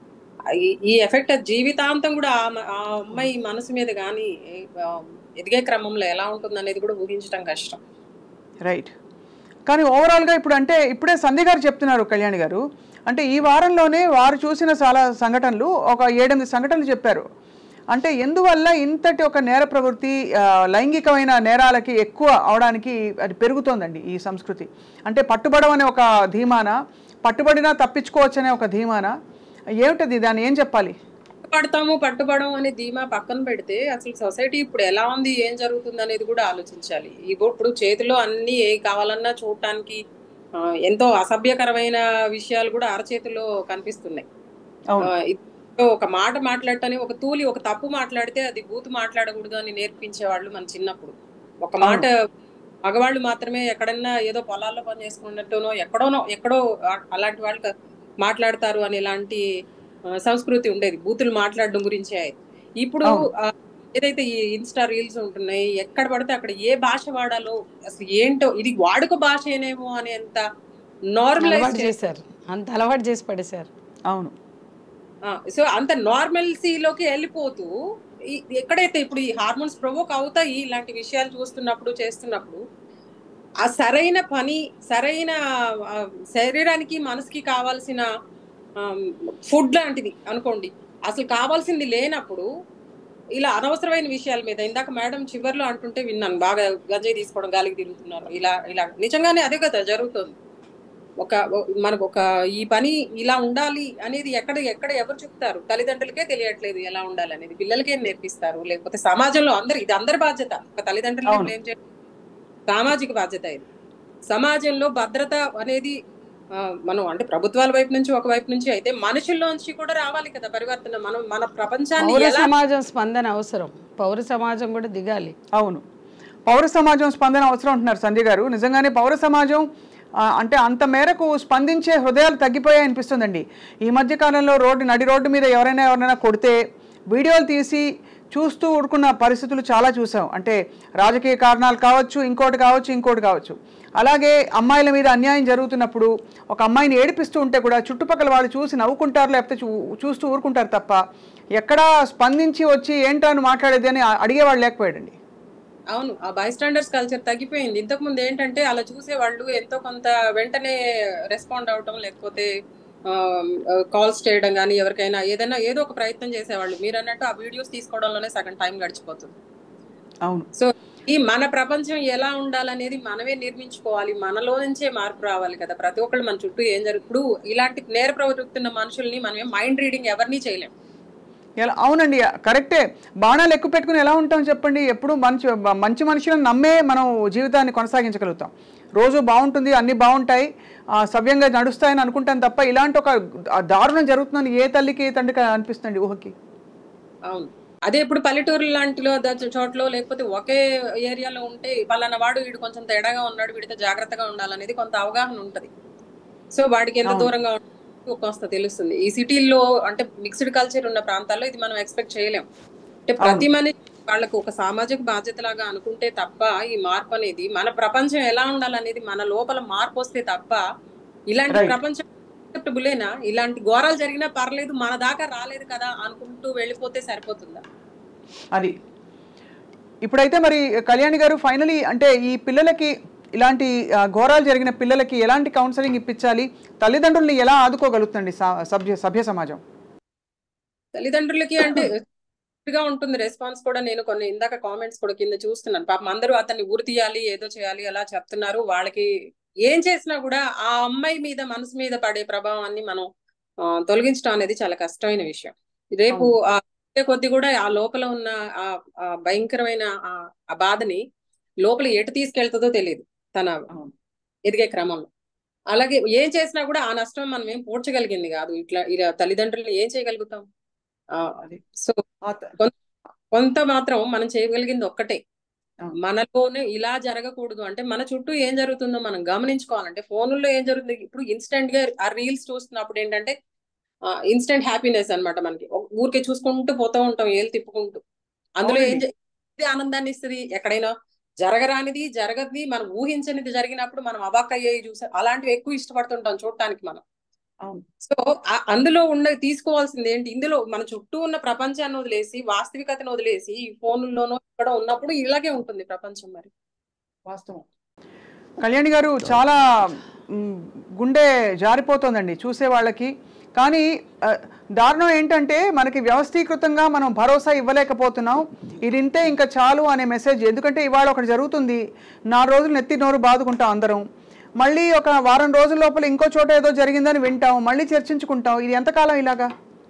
ఈ- ఈ ఎఫెక్ట్ జీవితాంతం కూడా ఆ మ- ఆ అమ్మాయి మనసు మీద కానీ ఎదిగే క్రమంలో ఎలా ఉంటుంది అనేది కూడా ఊహించడం కష్టం రైట్ కానీ ఓవరాల్గా ఇప్పుడు అంటే ఇప్పుడే సంధ్య గారు చెప్తున్నారు కళ్యాణి గారు అంటే ఈ వారంలోనే వారు చూసిన చాలా సంఘటనలు ఒక ఏడెనిమిది సంఘటనలు చెప్పారు అంటే ఎందువల్ల ఇంతటి ఒక నేర ప్రవృత్తి ఆ, లైంగికమైన నేరాలకి ఎక్కువ అవడానికి అది పెరుగుతోందండి ఈ సంస్కృతి అంటే పట్టుబడమనే ఒక ధీమాన పట్టుబడినా తప్పించుకోవచ్చనే ఒక ధీమాన ఏమిటది దాన్ని ఏం చెప్పాలి పడతాము పట్టుబడం అనే ధీమా పక్కన పెడితే అసలు సొసైటీ ఇప్పుడు ఎలా ఉంది ఏం జరుగుతుంది అనేది కూడా ఆలోచించాలి ఇగో ఇప్పుడు చేతిలో అన్ని ఏ కావాలన్నా చూడటానికి ఆ, ఎంతో అసభ్యకరమైన విషయాలు కూడా అరచేతిలో కనిపిస్తున్నాయి అవును ఆ, ఇది ఒక మాట మాట్లాడటానికి ఒక తూలి ఒక తప్పు మాట్లాడితే అది బూతు మాట్లాడకూడదు అని నేర్పించేవాళ్ళు మన చిన్నప్పుడు ఒక మాట మగవాళ్ళు మాత్రమే ఎక్కడన్నా ఏదో పొలాల్లో పని చేసుకున్నట్టునో ఎక్కడోనో ఎక్కడో ఆ- అలాంటి వాళ్ళు క- మాట్లాడతారు అని ఇలాంటి ఆ, సంస్కృతి ఉండేది బూతులు మాట్లాడడం గురించే ఇప్పుడు అవును. ఆ, ఏదైతే ఈ ఇన్స్టా రీల్స్ ఉంటున్నాయి ఎక్కడ పడితే అక్కడ ఏ భాష వాడాలో అసలు ఏంటో ఇది వాడుక భాష ఏనేమో అనేంత అలవాటు నార్మలైజ్ చేశారు అంత అలవాటు చేసి పడేశారు అవును సో అంత నార్మల్సీలోకి వెళ్ళిపోతూ ఈ- ఎక్కడైతే ఇప్పుడు ఈ హార్మోన్స్ ప్రొవోక్ అవుతాయి ఇలాంటి విషయాలు చూస్తున్నప్పుడు చేస్తున్నప్పుడు ఆ సరైన పని సరైన ఆ, శరీరానికి మనసుకి కావాల్సిన ఫుడ్ లాంటిది అనుకోండి అసలు కావాల్సింది లేనప్పుడు ఇలా అనవసరమైన విషయాల మీద ఇందాక మేడం చివర్లో అంటుంటే విన్నాను బాగా గంజాయి తీసుకోవడం గాలికి తిరుగుతున్నారు ఇలా ఇలా నిజంగానే అదే కదా జరుగుతుంది ఒక ఒ- మనకు ఒక ఈ పని ఇలా ఉండాలి అనేది ఎక్కడ ఎక్కడ ఎవరు చెప్తారు తల్లిదండ్రులకే తెలియట్లేదు ఎలా ఉండాలి అనేది పిల్లలకే నేర్పిస్తారు లేకపోతే సమాజంలో అందరు ఇది అందరి బాధ్యత ఒక తల్లిదండ్రులు అవును. బ్లేమ్ చేయడం సామాజిక బాధ్యత ఇది సమాజంలో భద్రత అనేది ఆ, మనం అంటే ప్రభుత్వాల వైపు నుంచి ఒక వైపు నుంచి అయితే మనుషుల్లోంచి కూడా రావాలి కదా పరివర్తన మనం మన ప్రపంచాన్ని పౌర ఎలా సమాజం స్పందన అవసరం పౌర సమాజం కూడా దిగాలి అవును పౌర సమాజం స్పందన అవసరం అంటున్నారు సంజయ్ గారు నిజంగానే పౌర సమాజం ఆ, అంటే అంత మేరకు స్పందించే హృదయాలు తగ్గిపోయాయి అనిపిస్తుందండి ఈ మధ్య కాలంలో రోడ్డు నడి రోడ్డు మీద ఎవరైనా ఎవరైనా కొడితే వీడియోలు తీసి చూస్తూ ఊరుకున్న పరిస్థితులు చాలా చూసాం అంటే రాజకీయ కారణాలు కావచ్చు ఇంకోటి కావచ్చు ఇంకోటి కావచ్చు అలాగే అమ్మాయిల మీద అన్యాయం జరుగుతున్నప్పుడు ఒక అమ్మాయిని ఏడిపిస్తూ ఉంటే కూడా చుట్టుపక్కల వాళ్ళు చూసి నవ్వుకుంటారు లేకపోతే చూ- చూస్తూ ఊరుకుంటారు తప్ప ఎక్కడా స్పందించి వచ్చి ఏంటో అని మాట్లాడేది అని అడిగేవాళ్ళు లేకపోయాడండి అవును ఆ బై స్టాండర్డ్స్ కల్చర్ తగ్గిపోయింది ఇంతకు ముందు ఏంటంటే అలా చూసే వాళ్ళు ఎంతో కొంత వెంటనే రెస్పాండ్ అవటం లేకపోతే కాల్స్ చేయడం కానీ ఎవరికైనా ఏదైనా ఏదో ఒక ప్రయత్నం చేసేవాళ్ళు మీరు అన్నట్టు ఆ వీడియోస్ తీసుకోవడంలోనే సగం టైం గడిచిపోతుంది అవును సో ఈ మన ప్రపంచం ఎలా ఉండాలనేది మనమే నిర్మించుకోవాలి మనలో నుంచే మార్పు రావాలి కదా ప్రతి ఒక్కళ్ళు మన చుట్టూ ఏం జరుగు ఇప్పుడు ఇలాంటి నేర ప్రవృత్తున్న మనుషుల్ని మనం మైండ్ రీడింగ్ ఎవరిని చేయలేం ఎలా అవునండి కరెక్టే బాణాలు ఎక్కువ పెట్టుకుని ఎలా ఉంటాం చెప్పండి ఎప్పుడు మంచి మంచి మనుషులను నమ్మే మనం జీవితాన్ని కొనసాగించగలుగుతాం రోజు బాగుంటుంది అన్ని బాగుంటాయి ఆ, సవ్యంగా నడుస్తాయని అనుకుంటాం తప్ప ఇలాంటి ఒక దారుణం జరుగుతుందని ఏ తల్లికి ఏ తండ్రికి అనిపిస్తుంది ఊహకి అవును అదే ఇప్పుడు పల్లెటూరు లాంటిలో ద- చోట్ల లేకపోతే ఒకే ఏరియాలో ఉంటే పలానా వాడు వీడు కొంచెం తేడాగా ఉన్నాడు వీడితో జాగ్రత్తగా ఉండాలనేది కొంత అవగాహన ఉంటది సో వాడికి ఎంత అవును. దూరంగా ఉండాలో కొంత తెలుస్తుంది ఈ సిటీల్లో అంటే మిక్స్డ్ కల్చర్ ఉన్న ప్రాంతాల్లో ఇది మనం ఎక్స్పెక్ట్ చేయలేం అంటే ప్రతి మనిషి వాళ్ళకు ఒక సామాజిక బాధ్యత లాగా అనుకుంటే తప్ప ఈ మార్పు అనేది మన ప్రపంచం ఎలా ఉండాలనేది మన లోపల మార్పు వస్తే తప్ప ఇలాంటి Right. ప్రపంచం acceptable-ఏనా? ఇలాంటి ఘోరాలు జరిగినా పర్లేదు మన దాకా రాలేదు కదా అనుకుంటూ వెళ్ళిపోతే సరిపోతుందా అది ఇప్పుడైతే మరి కళ్యాణి గారు ఫైనలీ అంటే ఈ పిల్లలకి ఇలాంటి ఆ, ఘోరాలు జరిగిన పిల్లలకి ఎలాంటి కౌన్సిలింగ్ ఇప్పించాలి తల్లిదండ్రుల్ని ఎలా ఆదుకోగలుగుతుంది సా- సభ్య సభ్య సమాజం తల్లిదండ్రులకి అంటే గా ఉంటుంది రెస్పాన్స్ కూడా నేను కొన్ని ఇందాక కామెంట్స్ కూడా కింద చూస్తున్నాను పాపం అందరూ అతన్ని ఊరి తీయాలి ఏదో చేయాలి అలా చెప్తున్నారు వాళ్ళకి ఏం చేసినా కూడా ఆ అమ్మాయి మీద మనసు మీద పడే ప్రభావాన్ని మనం ఆ, తొలగించడం అనేది చాలా కష్టమైన విషయం రేపు ఆ వచ్చే కొద్ది కూడా ఆ లోపల ఉన్న ఆ ఆ భయంకరమైన ఆ ఆ బాధని లోపల ఎటు తీసుకెళ్తుందో తెలియదు తన అవును. ఎదిగే క్రమంలో అలాగే ఏం చేసినా కూడా ఆ నష్టం మనం ఏం పూడ్చగలిగింది కాదు ఇట్లా ఇలా తల్లిదండ్రులు ఏం చేయగలుగుతాం ఆ, అది. సో కొంత మాత్రం మనం చేయగలిగింది ఒక్కటే అవును. మనలోనే ఇలా జరగకూడదు అంటే మన చుట్టూ ఏం జరుగుతుందో మనం గమనించుకోవాలంటే ఫోనుల్లో ఏం జరుగుతుంది ఇప్పుడు ఇన్స్టెంట్ గా ఆ రీల్స్ చూస్తున్నప్పుడు ఏంటంటే ఇన్స్టెంట్ హ్యాపీనెస్ అన్నమాట మనకి ఒక- ఊరికే చూసుకుంటూ పోతూ ఉంటాం ఏళ్ళు తిప్పుకుంటూ అందులో ఏం అవునండి. జ- ఇది ఆనందాన్ని ఇస్తుంది ఎక్కడైనా జరగరానిది జరగది మనం ఊహించనిది జరిగినప్పుడు మనం అవాక్ అయ్యేవి చూసా అలాంటివి ఎక్కువ ఇష్టపడుతుంటాం చూడటానికి మనం అవును. సో ఆ- అందులో ఉన్న తీసుకోవాల్సింది ఏంటి ఇందులో మన చుట్టూ ఉన్న ప్రపంచాన్ని వదిలేసి వాస్తవికతను వదిలేసి ఈ ఫోన్లోనో ఇక్కడ ఉన్నప్పుడు ఇలాగే ఉంటుంది ప్రపంచం మరి వాస్తవం కళ్యాణి గారు చాలా మ్, గుండె జారిపోతుందండి చూసే వాళ్ళకి కానీ ఆ, దారుణం ఏంటంటే మనకి వ్యవస్థీకృతంగా మనం భరోసా ఇవ్వలేకపోతున్నాం ఇది ఇంతే ఇంకా చాలు అనే మెసేజ్ ఎందుకంటే ఇవాళ ఒకటి జరుగుతుంది నాలుగు రోజులు నెత్తి నోరు బాదుకుంటాం అందరం మళ్ళీ ఒక వారం రోజుల లోపల ఇంకో చోట ఏదో జరిగిందని వింటాం మళ్ళీ చర్చించుకుంటాం ఇది ఎంతకాలం ఇలాగా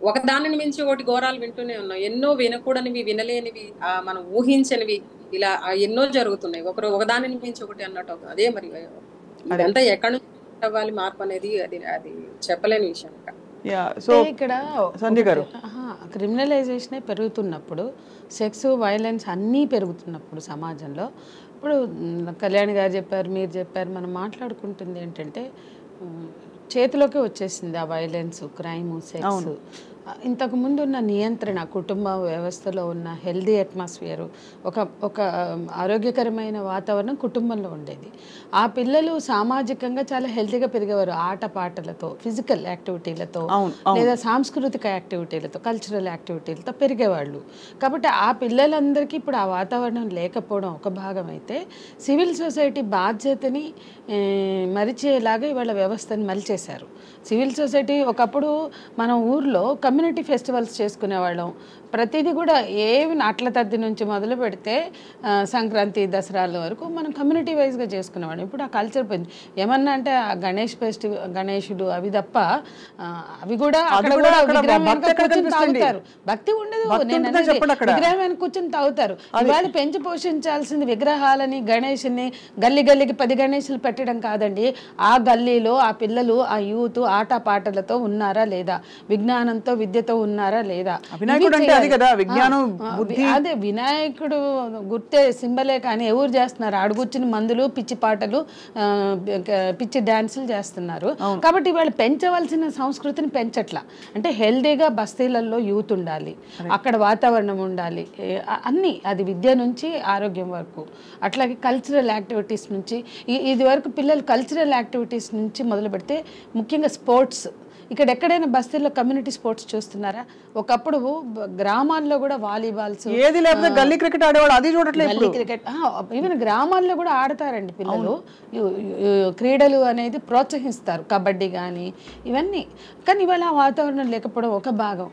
ఒక దానిని మించి ఒకటి ఘోరాలు వింటూనే ఉన్నాం ఎన్నో వినకూడనివి వినలేనివి ఆ, మనం ఊహించనివి ఇలా ఆ, ఎన్నో జరుగుతున్నాయి ఒకరు ఒక దానిని మించి ఒకటి అన్నట్టు ఒక- అదే మరి ఇదంతా ఎక్కడి నుంచి అవ్వాలి మార్పు అనేది అది అది చెప్పలేని విషయం ఇంకా యా సో అంటే ఇక్కడ సంధ్య గారు. క్రిమినలైజేషనే పెరుగుతున్నప్పుడు సెక్స్ వైలెన్స్ అన్నీ పెరుగుతున్నప్పుడు సమాజంలో ఇప్పుడు మ్, కళ్యాణ్ గారు చెప్పారు మీరు చెప్పారు మనం మాట్లాడుకుంటుంది ఏంటంటే మ్, చేతిలోకి వచ్చేసింది ఆ వైలెన్స్ క్రైమ్ సెక్స్ ఇంతకు ముందు ఉన్న నియంత్రణ కుటుంబ వ్యవస్థలో ఉన్న హెల్దీ అట్మాస్ఫియర్ ఒక ఒక ఆరోగ్యకరమైన వాతావరణం కుటుంబంలో ఉండేది ఆ పిల్లలు సామాజికంగా చాలా హెల్తీగా పెరిగేవారు ఆటపాటలతో ఫిజికల్ యాక్టివిటీలతో అవును, అవును. లేదా సాంస్కృతిక యాక్టివిటీలతో కల్చరల్ యాక్టివిటీలతో పెరిగేవాళ్ళు కాబట్టి ఆ పిల్లలందరికీ ఇప్పుడు ఆ వాతావరణం లేకపోవడం ఒక భాగం అయితే సివిల్ సొసైటీ బాధ్యతని ఏ, మరిచేలాగా ఇవాళ వ్యవస్థని మలిచేశారు సివిల్ సొసైటీ ఒకప్పుడు మన ఊర్లో కమ్యూనిటీ ఫెస్టివల్స్ చేసుకునేవాళ్ళం ప్రతిదీ కూడా ఏవి నాట్ల తద్ది నుంచి మొదలు పెడితే ఆ, సంక్రాంతి దసరాల వరకు మనం కమ్యూనిటీ వైజ్గా చేసుకునేవాళ్ళం ఇప్పుడు ఆ కల్చర్ పోయింది ఏమన్నా అంటే ఆ గణేష్ ఫెస్టివల్ గణేషుడు అవి తప్ప ఆ, అవి కూడా అక్కడ కూడా కూడా అక్కడ విగ్రహం భక్తి వెనక ఎక్కడ కూర్చొని కనిపిస్తుంది? తాగుతారు భక్తి ఉండదు భక్తి నేను ఉంటుందని అనేది చెప్పండి అక్కడ. విగ్రహం వెనక కూర్చొని తాగుతారు ఇవాళ పెంచి పోషించాల్సింది విగ్రహాలని గణేష్ని గల్లీ గల్లీకి పది గణేషులు పెట్టడం కాదండి ఆ గల్లీలో ఆ పిల్లలు ఆ యూత్ ఆట పాటలతో ఉన్నారా లేదా విజ్ఞానంతో విద్యతో ఉన్నారా లేదా వినాయకుడు ఇవి అంటే అది చేయాలి. కదా, విజ్ఞానం, ఆ, ఆ, బుద్ధి. అదే వినాయకుడు గుర్తే సింబలే కానీ ఎవరు చేస్తున్నారు అడుగుచ్చిన మందులు పిచ్చి పాటలు ఆ, పిచ్చి డాన్సులు చేస్తున్నారు కాబట్టి వాళ్ళు పెంచవలసిన సంస్కృతిని పెంచట్లా అంటే హెల్దీగా బస్తీలలో యూత్ ఉండాలి అక్కడ వాతావరణం ఉండాలి ఏ, అ- అన్నీ అది విద్య నుంచి ఆరోగ్యం వరకు అట్లాగే కల్చరల్ యాక్టివిటీస్ నుంచి ఈ- ఇది వరకు పిల్లలు కల్చరల్ యాక్టివిటీస్ నుంచి మొదలు పెడితే ముఖ్యంగా స్పోర్ట్స్ ఇక్కడ ఎక్కడైనా బస్తీల్లో కమ్యూనిటీ స్పోర్ట్స్ చూస్తున్నారా ఒకప్పుడు బ- గ్రామాల్లో కూడా వాలీబాల్స్ ఏది లేకపోతే గల్లీ క్రికెట్ ఆడేవాడు అది చూడట్లేదు గల్లీ క్రికెట్ ఈవెన్ గ్రామాల్లో కూడా ఆడతారండి పిల్లలు యు- యు- క్రీడలు అనేది ప్రోత్సహిస్తారు కబడ్డీ కానీ ఇవన్నీ కానీ ఇవాళ ఆ వాతావరణం లేకపోవడం ఒక భాగం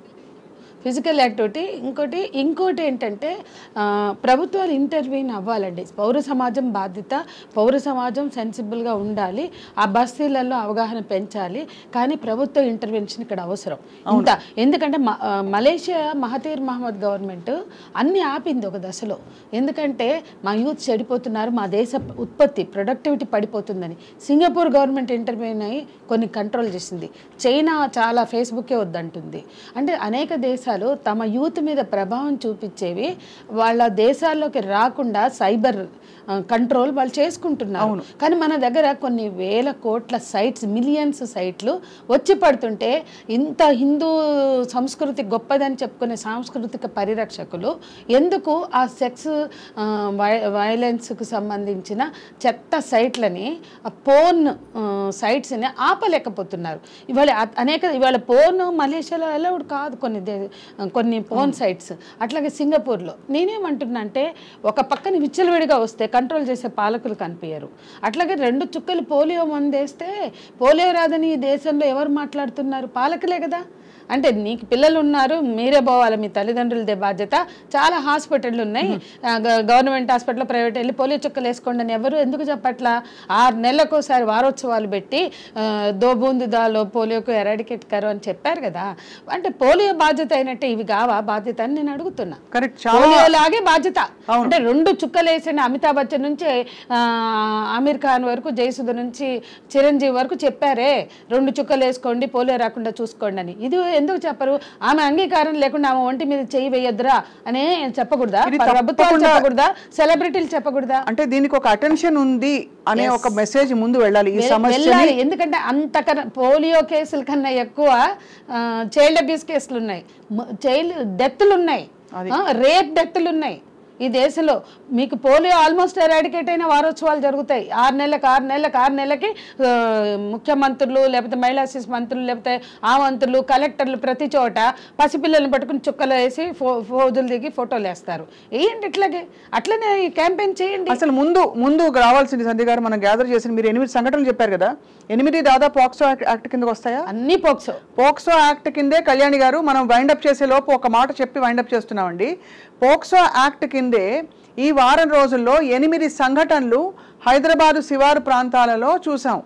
ఫిజికల్ యాక్టివిటీ ఇంకోటి ఇంకోటి ఏంటంటే ఆ, ప్రభుత్వాలు ఇంటర్వ్యూన్ అవ్వాలండి పౌర సమాజం బాధ్యత పౌర సమాజం సెన్సిబుల్గా ఉండాలి ఆ బస్తీలలో అవగాహన పెంచాలి కానీ ప్రభుత్వ ఇంటర్వెన్షన్ ఇక్కడ అవసరం ఇంత ఎందుకంటే మ- ఆ, మలేషియా మహతీర్ మహమ్మద్ గవర్నమెంట్ అన్ని ఆపింది ఒక దశలో ఎందుకంటే మా యూత్ చెడిపోతున్నారు మా దేశ ఉత్పత్తి ప్రొడక్టివిటీ పడిపోతుందని సింగపూర్ గవర్నమెంట్ ఇంటర్వ్యూన్ అయ్యి కొన్ని కంట్రోల్ చేసింది చైనా చాలా ఫేస్బుకే వద్దంటుంది అంటే అనేక దేశాలు తమ యూత్ మీద ప్రభావం చూపించేవి వాళ్ళ దేశాల్లోకి రాకుండా సైబర్ ఆ, కంట్రోల్ వాళ్ళు చేసుకుంటున్నారు కానీ మన దగ్గర కొన్ని వేల కోట్ల సైట్స్ మిలియన్స్ సైట్లు వచ్చి పడుతుంటే ఇంత హిందూ సంస్కృతి గొప్పదని చెప్పుకునే సాంస్కృతిక పరిరక్షకులు ఎందుకు ఆ సెక్స్ వైలెన్స్కు సంబంధించిన చెత్త సైట్లని ఆ పోర్న్ సైట్స్ని ఆపలేకపోతున్నారు ఇవాళ అ- అనేక ఇవాళ పోర్న్ మలేషియాలో అలౌడ్ కాదు కొన్ని దే- కొన్ని పోర్న్ సైట్స్ అట్లాగే సింగపూర్లో నేనేమంటున్నా అంటే ఒక పక్కన విచ్చలవిడిగా వస్తే కంట్రోల్ చేసే పాలకులు కనిపించరు అట్లాగే రెండు చుక్కలు పోలియో మందేస్తే పోలియో రాదని ఈ దేశంలో ఎవరు మాట్లాడుతున్నారు పాలకులే కదా అంటే నీకు పిల్లలు ఉన్నారు మీరే పోవాలి మీ తల్లిదండ్రులదే బాధ్యత చాలా హాస్పిటళ్ళు ఉన్నాయి ఆ, గ- గవర్నమెంట్ హాస్పిటల్ ప్రైవేట్ వెళ్ళి పోలియో చుక్కలు వేసుకోండి అని ఎవరు ఎందుకు చెప్పట్లా ఆరు నెలలకోసారి వారోత్సవాలు పెట్టి ఆ, దో బూందు దాలో పోలియోకు ఎరాడికేట్ కరు అని చెప్పారు కదా అంటే పోలియో బాధ్యత అయినట్టే ఇవి కావా బాధ్యత అని నేను అడుగుతున్నా కరెక్ట్ చాలా పోలియో లాగే బాధ్యత అంటే రెండు చుక్కలు వేసిన అమితాబ్ బచ్చన్ నుంచి ఆ, ఆమీర్ ఖాన్ వరకు జయసుధ నుంచి చిరంజీవి వరకు చెప్పారే రెండు చుక్కలు వేసుకోండి పోలియో రాకుండా చూసుకోండి అని ఇది ఎందుకు చెప్పరు ఆమె అంగీకారం లేకుండా ఆమె ఒంటి మీద చేయి వేయొద్దురా అనే చెప్పకూడదా ఇది ప్రభుత్వాలు తప్పకుండా- చెప్పకూడదా సెలబ్రిటీలు చెప్పకూడదా అంటే దీనికి ఒక అటెన్షన్ ఉంది అనే ఒక మెసేజ్ ముందు వెళ్ళాలి ఈ వెల్- సమస్యని వెళ్ళాలి ఎందుకంటే అంతకన్నా పోలియో కేసుల కన్నా ఎక్కువ చైల్డ్ అబ్యూస్ కేసులు ఉన్నాయి చైల్డ్ డెత్లు ఉన్నాయి రేప్ డెత్లు ఉన్నాయి ఈ దేశంలో మీకు పోలియో ఆల్మోస్ట్ ఎరాడికేట్ అయిన వారోత్సవాలు జరుగుతాయి ఆరు నెలలకు ఆరు నెలలకు ఆరు నెలలకి ఆ, ముఖ్యమంత్రులు లేకపోతే మహిళా శిశు మంత్రులు లేకపోతే ఆ మంత్రులు కలెక్టర్లు ప్రతి చోట పసిపిల్లల్ని పట్టుకుని చుక్కలు వేసి ఫో ఫోజులు దిగి ఫోటోలు వేస్తారు వేయండి ఇట్లాగే అట్లనే ఈ క్యాంపెయిన్ చేయండి అసలు ముందు ముందు రావాల్సింది సంధ్య గారు మనం గ్యాదర్ చేసిన మీరు ఎనిమిది సంఘటనలు చెప్పారు కదా ఎనిమిది దాదాపు పోక్సో యాక్ట్- యాక్ట్ కిందకి వస్తాయా అన్ని పోక్సో పోక్సో యాక్ట్ కిందే కళ్యాణి గారు మనం వైండప్ చేసే లోపు ఒక మాట చెప్పి వైండప్ చేస్తున్నామండి పోక్సో యాక్ట్ కిందే ఈ వారం రోజుల్లో ఎనిమిది సంఘటనలు హైదరాబాదు శివారు ప్రాంతాలలో చూసాం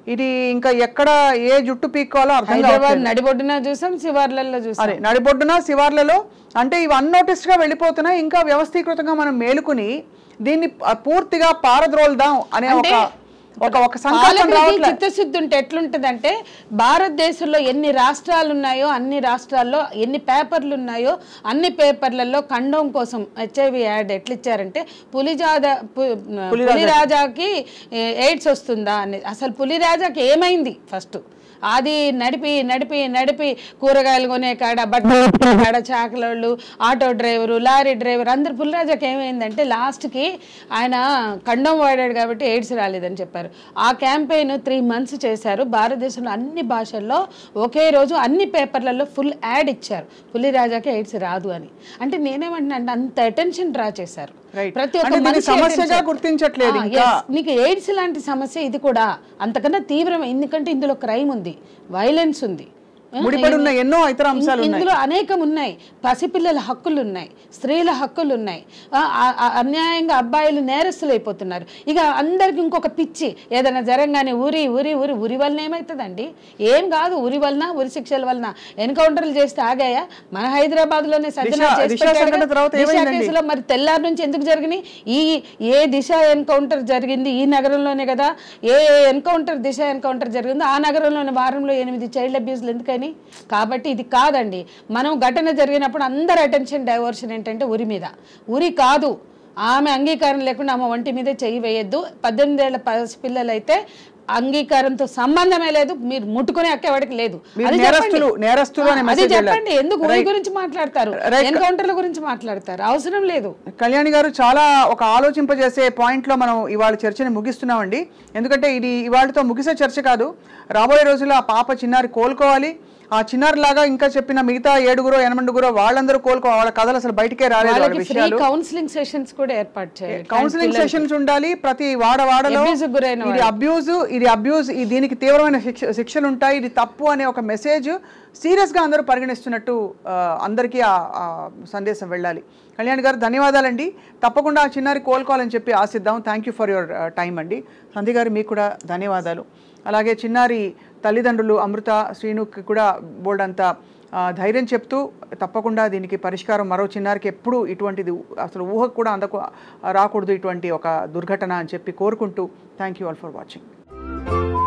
ఇది ఇంకా ఎక్కడ ఏ జుట్టు పీక్కోవాలో అర్థం హైదరాబాద్ కావట్లేదు. నడిబొడ్డున చూసాం శివార్లలో చూసాం అదే నడిబొడ్డున శివార్లలో అంటే ఇవి అన్నోటిస్డ్ గా వెళ్ళిపోతున్నాయి ఇంకా వ్యవస్థీకృతంగా మనం మేలుకుని దీన్ని ప- పూర్తిగా పారద్రోల్దాం అనే ఒక ఒక ఒక సంకల్పం పాలకులకి రావట్లేదు చిత్తశుద్ధి ఉంటే ఎట్లుంటదంటే భారతదేశంలో ఎన్ని రాష్ట్రాలు ఉన్నాయో అన్ని రాష్ట్రాల్లో ఎన్ని పేపర్లు ఉన్నాయో అన్ని పేపర్లలో ఖండం కోసం హెచ్ఐవి యాడ్ ఎట్లా ఇచ్చారంటే పులిజాద పు- పులిరాజాకి ఏ- ఎయిడ్స్ వస్తుందా అని అసలు పులిరాజాకి ఏమైంది ఫస్ట్ అది నడిపి నడిపి నడిపి కూరగాయలు కొనే కాడ బట్టలు ఉతికే కాడ చాకలోళ్ళు ఆటో డ్రైవరు లారీ డ్రైవర్ అందరు పుల్లిరాజాకి ఏమైందంటే లాస్ట్కి ఆయన కండం వాడాడు కాబట్టి ఎయిడ్స్ రాలేదని చెప్పారు ఆ క్యాంపెయిన్ త్రీ మంత్స్ చేశారు భారతదేశంలో అన్ని భాషల్లో ఒకే రోజు అన్ని పేపర్లలో ఫుల్ యాడ్ ఇచ్చారు పుల్లిరాజాకి ఎయిడ్స్ రాదు అని అంటే నేనేమంటున్నా అంటే అంత అటెన్షన్ డ్రా చేశారు Right. ప్రతి ఒక్క అంటే దీన్ని మనిషి సమస్యగా attention. గుర్తించట్లేదు ఆ, ఇంకా. yes. నీకు ఎయిడ్స్ లాంటి సమస్య ఇది కూడా అంతకన్నా తీవ్రం ఎందుకంటే ఇందులో క్రైమ్ ఉంది వైలెన్స్ ఉంది ఆ, ముడిపడి ఉన్న ఇది- ఎన్నో ఇతర అంశాలు ఉన్నాయి ఇందులో అనేకం ఉన్నాయి పసిపిల్లల హక్కులు ఉన్నాయి స్త్రీల హక్కులు ఉన్నాయి ఆ, ఆ- ఆ- అన్యాయంగా అబ్బాయిలు నేరస్తులు అయిపోతున్నారు ఇక అందరికి ఇంకొక పిచ్చి ఏదైనా జరగగానే ఉరి ఉరి ఉరి ఉరి వలన ఏమవుతుందండి ఏం కాదు ఉరి వలన ఉరి శిక్షల వలన ఎన్కౌంటర్లు చేస్తే ఆగాయా మన హైదరాబాద్ లోనే సజ్జనార్ దిశ- చేసి దిశ పెట్టాడుగా. సంఘటన తర్వాత దిశ ఏమైందండి? కేసులో మరి తెల్లారి నుంచి ఎందుకు జరిగినాయి ఈ ఏ దిశ ఎన్కౌంటర్ జరిగింది ఈ నగరంలోనే కదా ఏ ఎన్కౌంటర్ దిశ ఎన్కౌంటర్ జరిగిందో ఆ నగరంలోనే వారంలో ఎనిమిది చైల్డ్ అబ్యూస్లు ఎందుకని కాబట్టి ఇది కాదండి మనం ఘటన జరిగినప్పుడు అందరి అటెన్షన్ డైవర్షన్ ఏంటంటే ఉరి మీద ఉరి కాదు ఆమె అంగీకారం లేకుండా ఆమె ఒంటి మీద చెయ్యి వేయొద్దు పద్దెనిమిది ఏళ్ల పిల్లలు అయితే అంగీకారంతో సంబంధమే లేదు మీరు ముట్టుకునే హక్కు లేదు మీరు అది నేరస్తులు- చెప్పండి. నేరస్తులు అనే ఆ, అది message వెళ్ళాలి. చెప్పండి ఎందుకు ఉరి Right. గురించి మాట్లాడతారు Right. ఎన్కౌంటర్ల గురించి మాట్లాడతారు అవసరం లేదు కళ్యాణి గారు చాలా ఒక ఆలోచింపజేసే పాయింట్లో మనం ఇవాళ చర్చని ముగిస్తున్నామండి ఎందుకంటే ఇది ఇవాళతో ముగిసే చర్చ కాదు రాబోయే రోజుల్లో ఆ పాప చిన్నారి కోలుకోవాలి ఆ చిన్నారి లాగా ఇంకా చెప్పిన మిగతా ఏడుగురో ఎనమండుగురో వాళ్ళందరూ కోలుకోవాలి వాళ్ళ కథలు అసలు బయటికే రాలేదు వాళ్ళ వాళ్ళకి ఫ్రీ విషయాలు కౌన్సిలింగ్ సెషన్స్ కూడా ఏర్పాటు చేయాలి కౌన్సిలింగ్ సెషన్స్ ఉండాలి ప్రతి వాడవాడలో Abuse కు గురైన ఇది అబ్యూజ్ ఇది అబ్యూజ్ ఈ దీనికి తీవ్రమైన శిక్ష శిక్షలు ఉంటాయి ఇది తప్పు అనే ఒక మెసేజ్ సీరియస్గా అందరూ పరిగణిస్తున్నట్టు ఆ, అందరికీ ఆ ఆ సందేశం వెళ్ళాలి కళ్యాణ్ గారు ధన్యవాదాలండి తప్పకుండా ఆ చిన్నారి కోలుకోవాలని చెప్పి ఆశిద్దాం thank you for your time అండి సంధి గారు మీకు కూడా ధన్యవాదాలు అలాగే చిన్నారి తల్లిదండ్రులు అమృత శ్రీనుకి కూడా బోర్డు అంతా ఆ, ధైర్యం చెప్తూ తప్పకుండా దీనికి పరిష్కారం మరో చిన్నారికి ఎప్పుడు ఇటువంటిది అసలు ఊహకు కూడా అందకు రాకూడదు ఇటువంటి ఒక దుర్ఘటన అని చెప్పి కోరుకుంటూ thank you all for watching